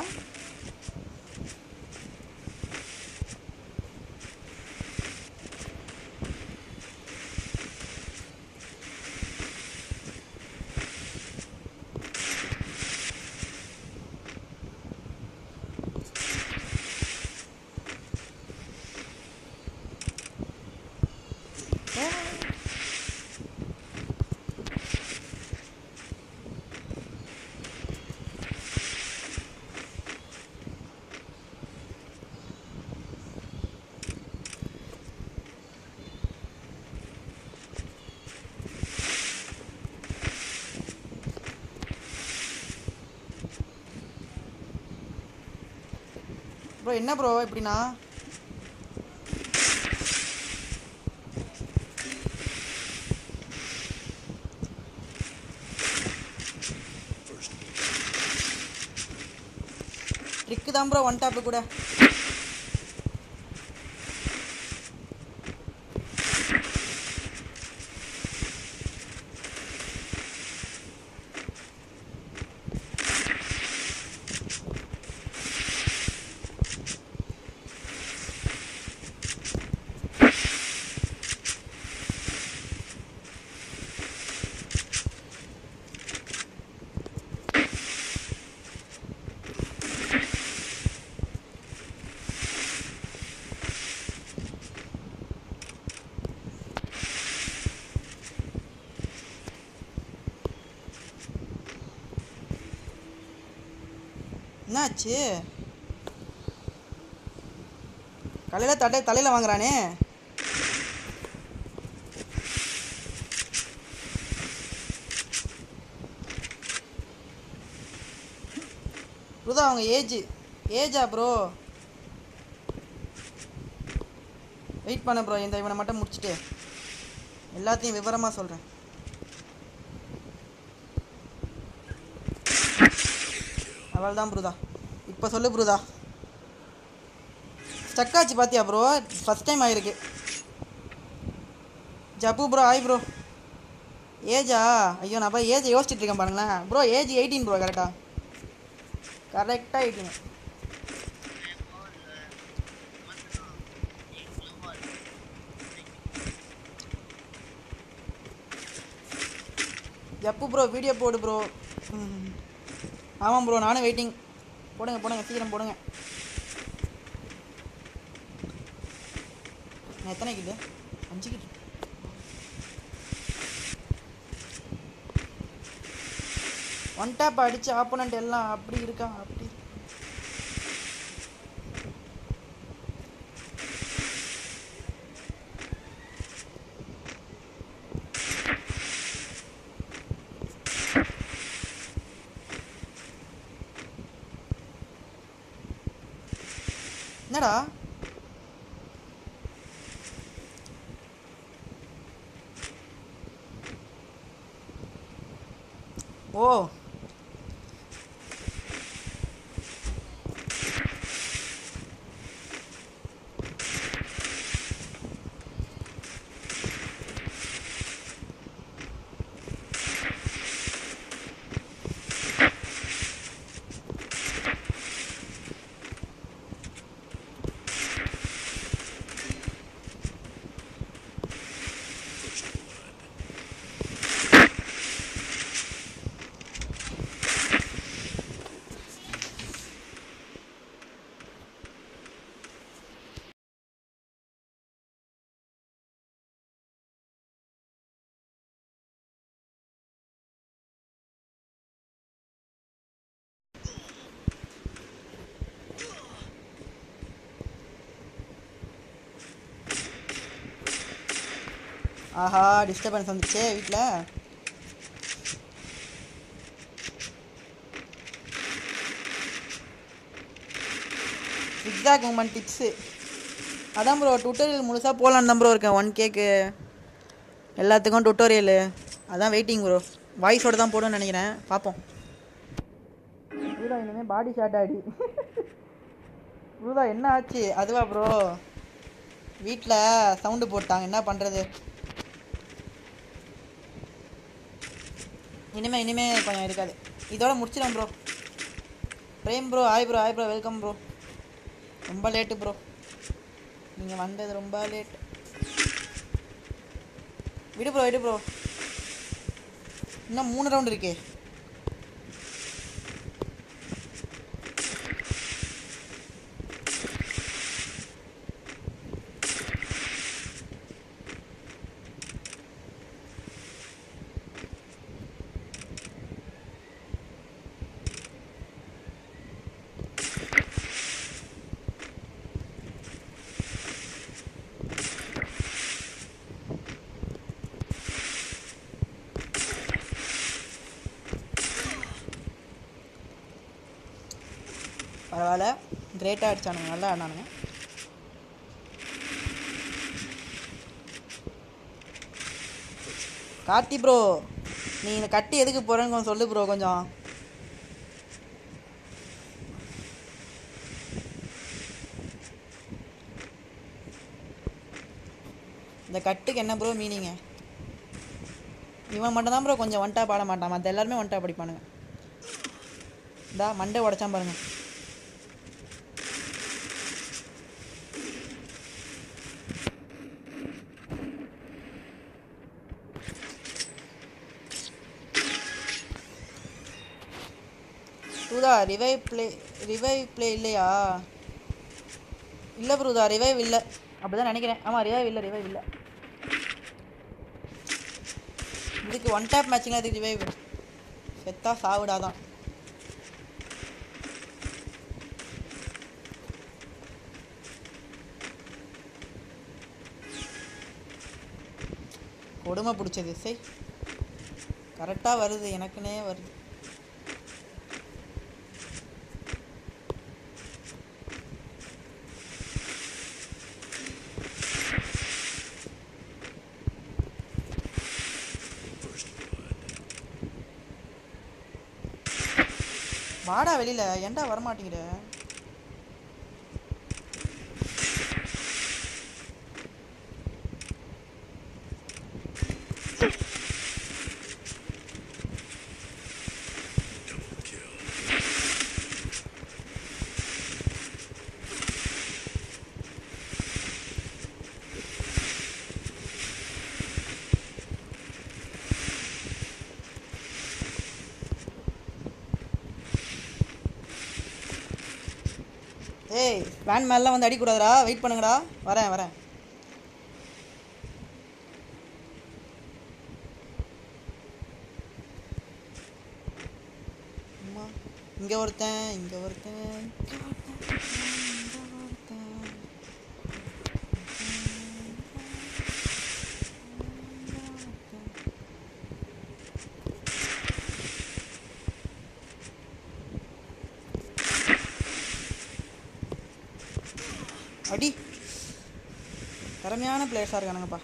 ப்ரோ என்ன ப்ரோ இப்படின்னா ட்ரிக்கு தான் ப்ரோ ஒன் டாப்பு கூட என்னாச்சு கலையில் தட்டை தலையில் வாங்குறானே ப்ரோ அவங்க ஏஜ் ஏஜா ப்ரோ வெயிட் பண்ண ப்ரோ இந்த இவனை மட்டும் முடிச்சுட்டு எல்லாத்தையும் விவரமாக சொல்கிறேன் அவள் தான் ப்ரூதா இப்போ சொல்லு ப்ரூதா ஸ்டக் ஆச்சு பார்த்தியா ப்ரோ ஃபஸ்ட் டைம் ஆயிருக்கு ஜப்பு ப்ரோ ஆய் ப்ரோ ஏஜா ஐயோ நான் போய் ஏஜ் யோசிச்சுட்டு இருக்கேன் பாருங்களேன் ப்ரோ ஏஜ் எயிட்டீன் ப்ரோ கரெக்டாக கரெக்டாக எயிட்டீன் ஜப்பு ப்ரோ வீடியோ போடு ப்ரோ ம் ஆமாம் ப்ரோ நானும் வெயிட்டிங் போடுங்க போடுங்க சீக்கிரம் போடுங்க நான் எத்தனை கிட்ட அஞ்சு கிட்ட ஒன் டேப் அடிச்சு ஆப்போனண்ட் எல்லாம் அப்படி இருக்கா அப்படி என்னடா ஓ First blood. ஆஹா டிஸ்டர்பன்ஸ் வந்துச்சே வீட்டில் ஜிக்ஸாக் மூமெண்ட் டிப்ஸு அதான் ப்ரோ டுட்டோரியல் முழுசாக போகலான்னு தான் ப்ரோ இருக்கேன் ஒன் கேக்கு எல்லாத்துக்கும் டுட்டோரியல் அதான் வெயிட்டிங் ப்ரோ வாய்ஸோட தான் போடுவேன்னு நினைக்கிறேன் பார்ப்போம் ப்ரூதா இனிமேல் பாடி ஷார்ட் ஆடி ப்ரூதா என்ன ஆச்சு அதுவா ப்ரோ வீட்டில் சவுண்டு போட்டாங்க என்ன பண்ணுறது இனிமே இனிமே கொஞ்சம் இருக்காது இதோட முடிச்சிடும் bro Prem bro hi bro hi bro welcome bro ரொம்ப லேட்டு ப்ரோ நீங்கள் வந்தது ரொம்ப லேட் விடு ப்ரோ விடு ப்ரோ இன்னும் மூணு ரவுண்ட் இருக்கே பரவாயில்ல கிரேட்டாக அடிச்சானுங்க நல்லா ஆடினானுங்க கார்த்தி ப்ரோ நீ இந்த கட்டி எதுக்கு போகிறேன்னு கொஞ்சம் சொல்லு ப்ரோ கொஞ்சம் இந்த கட்டுக்கு என்ன ப்ரோ மீனிங்கு இவன் மட்டும் தான் ப்ரோ கொஞ்சம் ஒன்ட்டா பாட மாட்டான் மற்ற எல்லாருமே ஒன்ட்டா படிப்பானுங்க இந்தா மண்டை உடைச்சான் பாருங்க brotha revive play revive play இல்லையா இல்லை ப்ரூதா ரிவைவ் இல்லை அப்படிதான் நினைக்கிறேன் ஆமாம் ரிவைவ் இல்லை ரிவைவ் இல்லை இதுக்கு ஒன் டேப் மேட்சிங்லாம் இதுக்கு ரிவைவ் செத்தா சாவிடாதான் கொடுமை பிடிச்சது சை கரெக்டாக வருது எனக்குன்னே வருது First blood. வாடா வெளியில ஏன்டா வரமாட்டேங்கிற Double kill. ஏய் வேன் மேலாம் வந்து அடிக்கூடாதுடா வெயிட் பண்ணுங்கடா வரேன் வரேன் அம்மா இங்க ஒருத்தன் இங்க ஒருத்தன் இங்க ஒருத்தன், இங்க ஒருத்தன். அடி திறமையான பிளேயர்ஸாக இருக்கானுங்கப்பா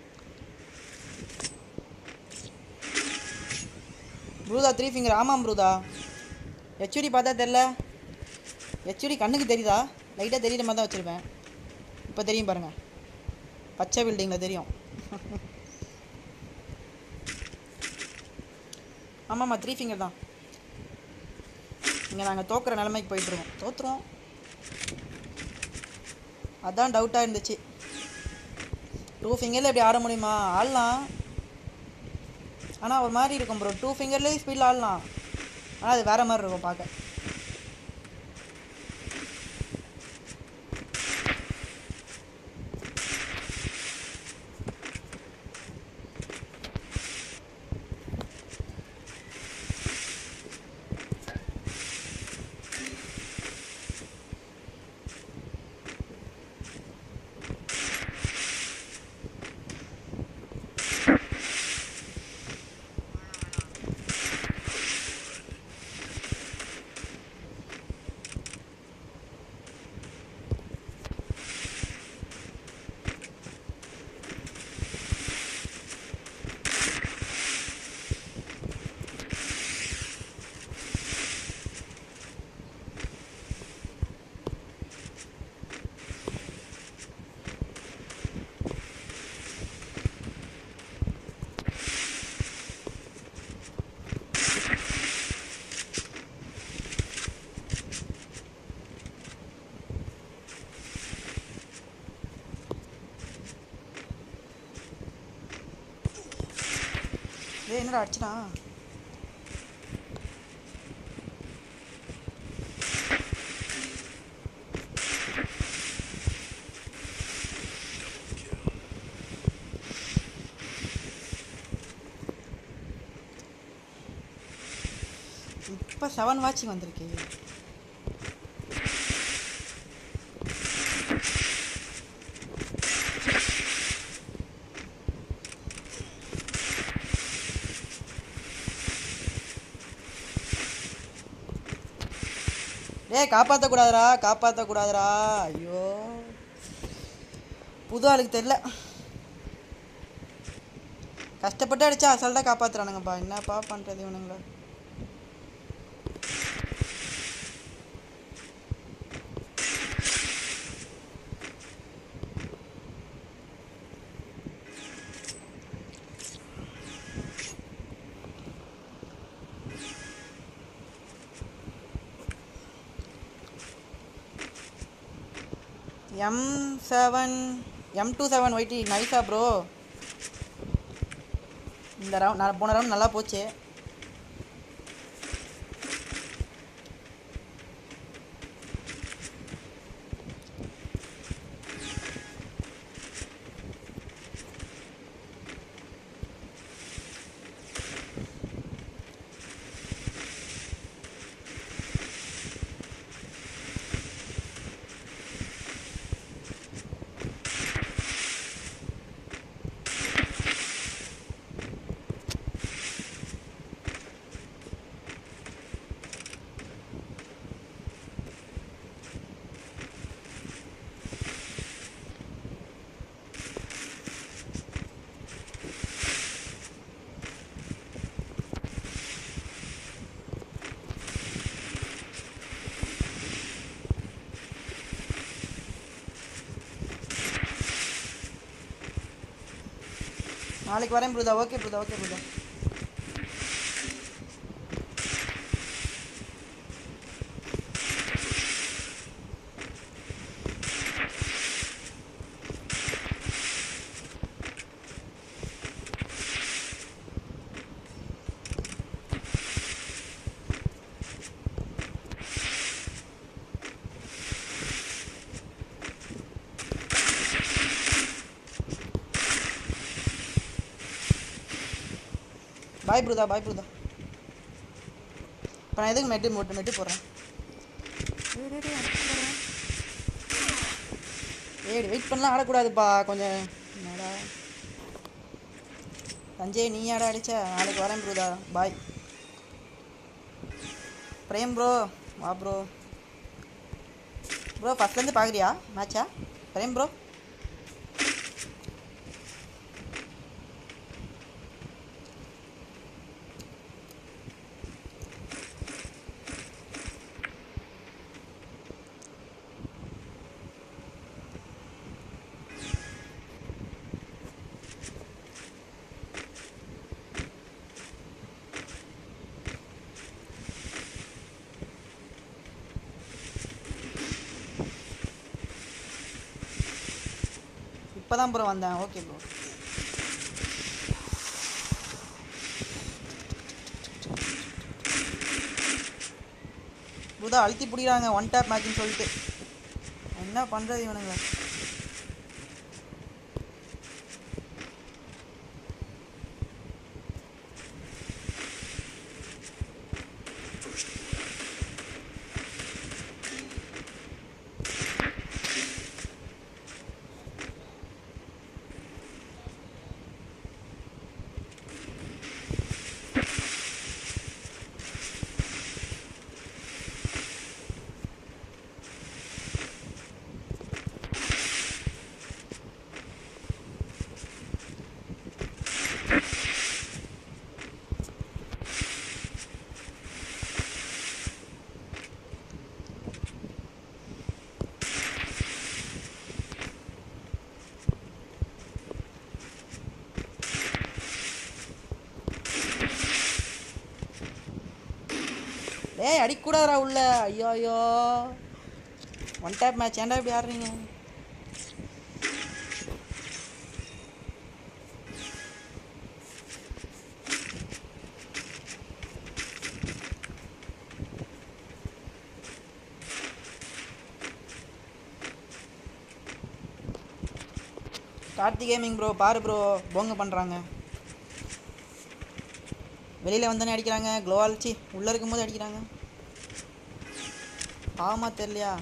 ப்ரூதா த்ரீ ஃபிங்கர் ஆமாம் ப்ரூதா ஹெச்டி பார்த்தா தெரில ஹெச்டி கண்ணுக்கு தெரியுதா லைட்டாக தெரியுற மாதிரி தான் வச்சுருப்பேன் இப்போ தெரியும் பாருங்கள் பச்சை பில்டிங்கில் தெரியும் ஆமாம்மா த்ரீ ஃபிங்கர் தான் இங்கே நாங்கள் தோக்குற நிலைமைக்கு போயிட்டுருக்கோம் தோற்றுறோம் அதான் டவுட்டாக இருந்துச்சு டூ ஃபிங்கரில் எப்படி ஆட முடியுமா ஆடலாம் ஆனால் ஒரு மாதிரி இருக்கும் ப்ரோ டூ ஃபிங்கர்லேயே ஸ்பீடில் ஆடலாம் ஆனால் அது வேறு மாதிரி இருக்கும் பார்க்க ஏய் என்னடா அடிச்சனா இப்போ செவன் வாட்சிங் வந்திருக்கு டேய் காப்பாற்றக்கூடாதுடா காப்பாற்றக்கூடாதுடா ஐயோ புது ஆளுக்கு தெரில கஷ்டப்பட்டு அடிச்சா அசால்ட்டாக காப்பாற்றுறானுங்கப்பா என்னப்பா பண்ணுறது இவனுங்கள M seven M two seven YT நைஸா ப்ரோ இந்த ரவுண்ட் நான் போன ரவுண்ட் நல்லா போச்சு நாளைக்கு வரேன் ப்ரூதா ஓகே ப்ரூதா ஓகே ப்ரூதா பாய் ப்ரூதா பாய் ப்ரூதா இப்போ நான் எதுக்கு மெட்டு மோட்டு மெட்டு போடுறேன் ஏடி வெயிட் பண்ணலாம் ஆடக்கூடாதுப்பா கொஞ்சம் என்னடா சஞ்சய் நீ ஆட அடிச்ச நாளைக்கு வரேன் ப்ரூதா பாய் பிரேம் ப்ரோ வா ப்ரோ ப்ரோ ஃபஸ்ட்லேருந்து பார்க்குறியா மேட்சா பிரேம் ப்ரோ இப்போ தான் ப்ரோ வந்தேன் ஓகே ப்ரோ புதா அழுத்தி பிடிக்கிறாங்க ஒன் டேப் மேட்ச்னு சொல்லிட்டு என்ன பண்ணுறது இவனுங்க டேய் அடிக்கூடாதா உள்ள ஐயோ ஐயோ ஒன் டேப் மேட்ச் ஏன்டா இப்படி ஆடுறீங்க கார்த்தி கேமிங் ப்ரோ பாரு ப்ரோ போங்க பண்ணுறாங்க வெளியில் வந்தோடனே அடிக்கிறாங்க க்ளோவால் சி உள்ளே இருக்கும்போது அடிக்கிறாங்க பாவமாக தெரியலையா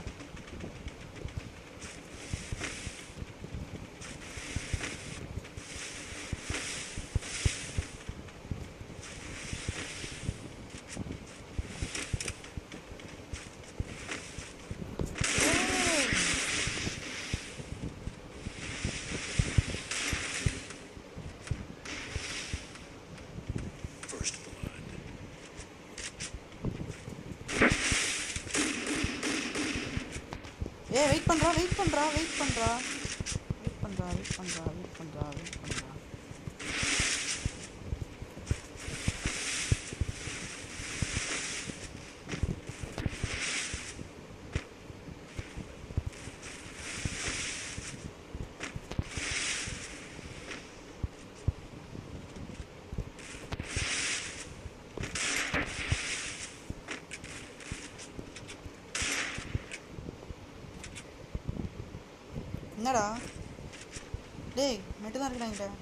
First blood. ஏ வெயிட் பண்ணுறா வெயிட் பண்ணுறா வெயிட் பண்ணுறா வெயிட் பண்ணுறா வெயிட் பண்ணுறா வெயிட் பண்ணுறா வெயிட் பண்ணுறா என்னடா டேய் மெட்டு தான் இருக்குடா என்கிட்ட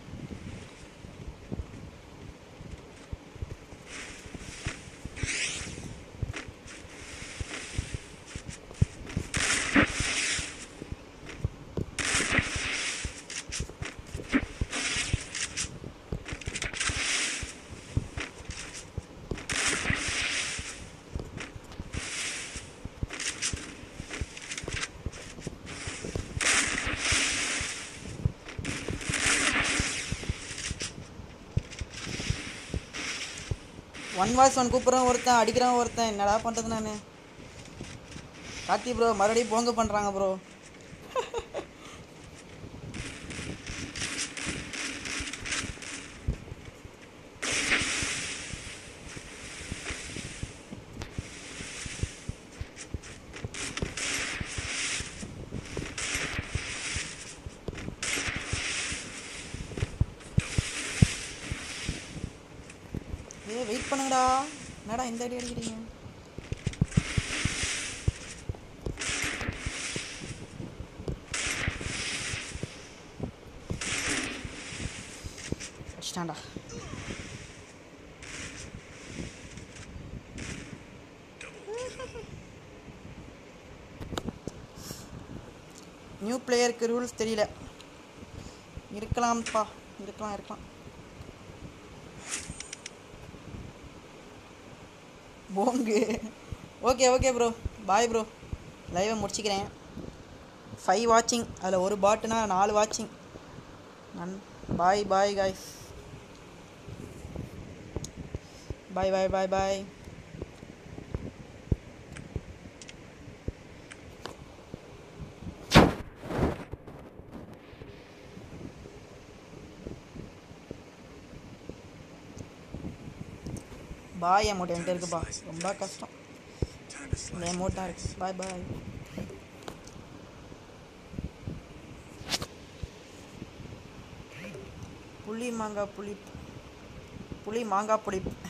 ஒன் வாய்ஸ் ஒன் கூப்பிட்றவன் ஒருத்தன் அடிக்கிறவன் ஒருத்தன் என்னடா பண்ணுறது நான் கார்த்தி ப்ரோ மறுபடியும் போங்க பண்ணுறாங்க ப்ரோ ஏ வெயிட் பண்ணுங்கடா என்னடா இந்த அடி அடிக்கிறீங்க அடிச்சிட்டான்டா நியூ பிளேயருக்கு ரூல்ஸ் தெரியல இருக்கலாம்ப்பா இருக்கலாம் இருக்கலாம் போங்கு okay okay bro bye bro லைவை முடிச்சுக்கிறேன் ஃபைவ் வாட்சிங் அதில் ஒரு பாட்டுனா நாலு வாட்சிங் நன் பாய் பாய் காய்ஸ் பாய் பாய் பாய் பாய் பாய் அமௌண்ட் என்கிட்ட இருக்குப்பா ரொம்ப கஷ்டம் Time to இந்த slice. அமௌண்ட் தான் இருக்கு பாய் பாய் புளி மாங்காய் புளி புளி மாங்காய் புளி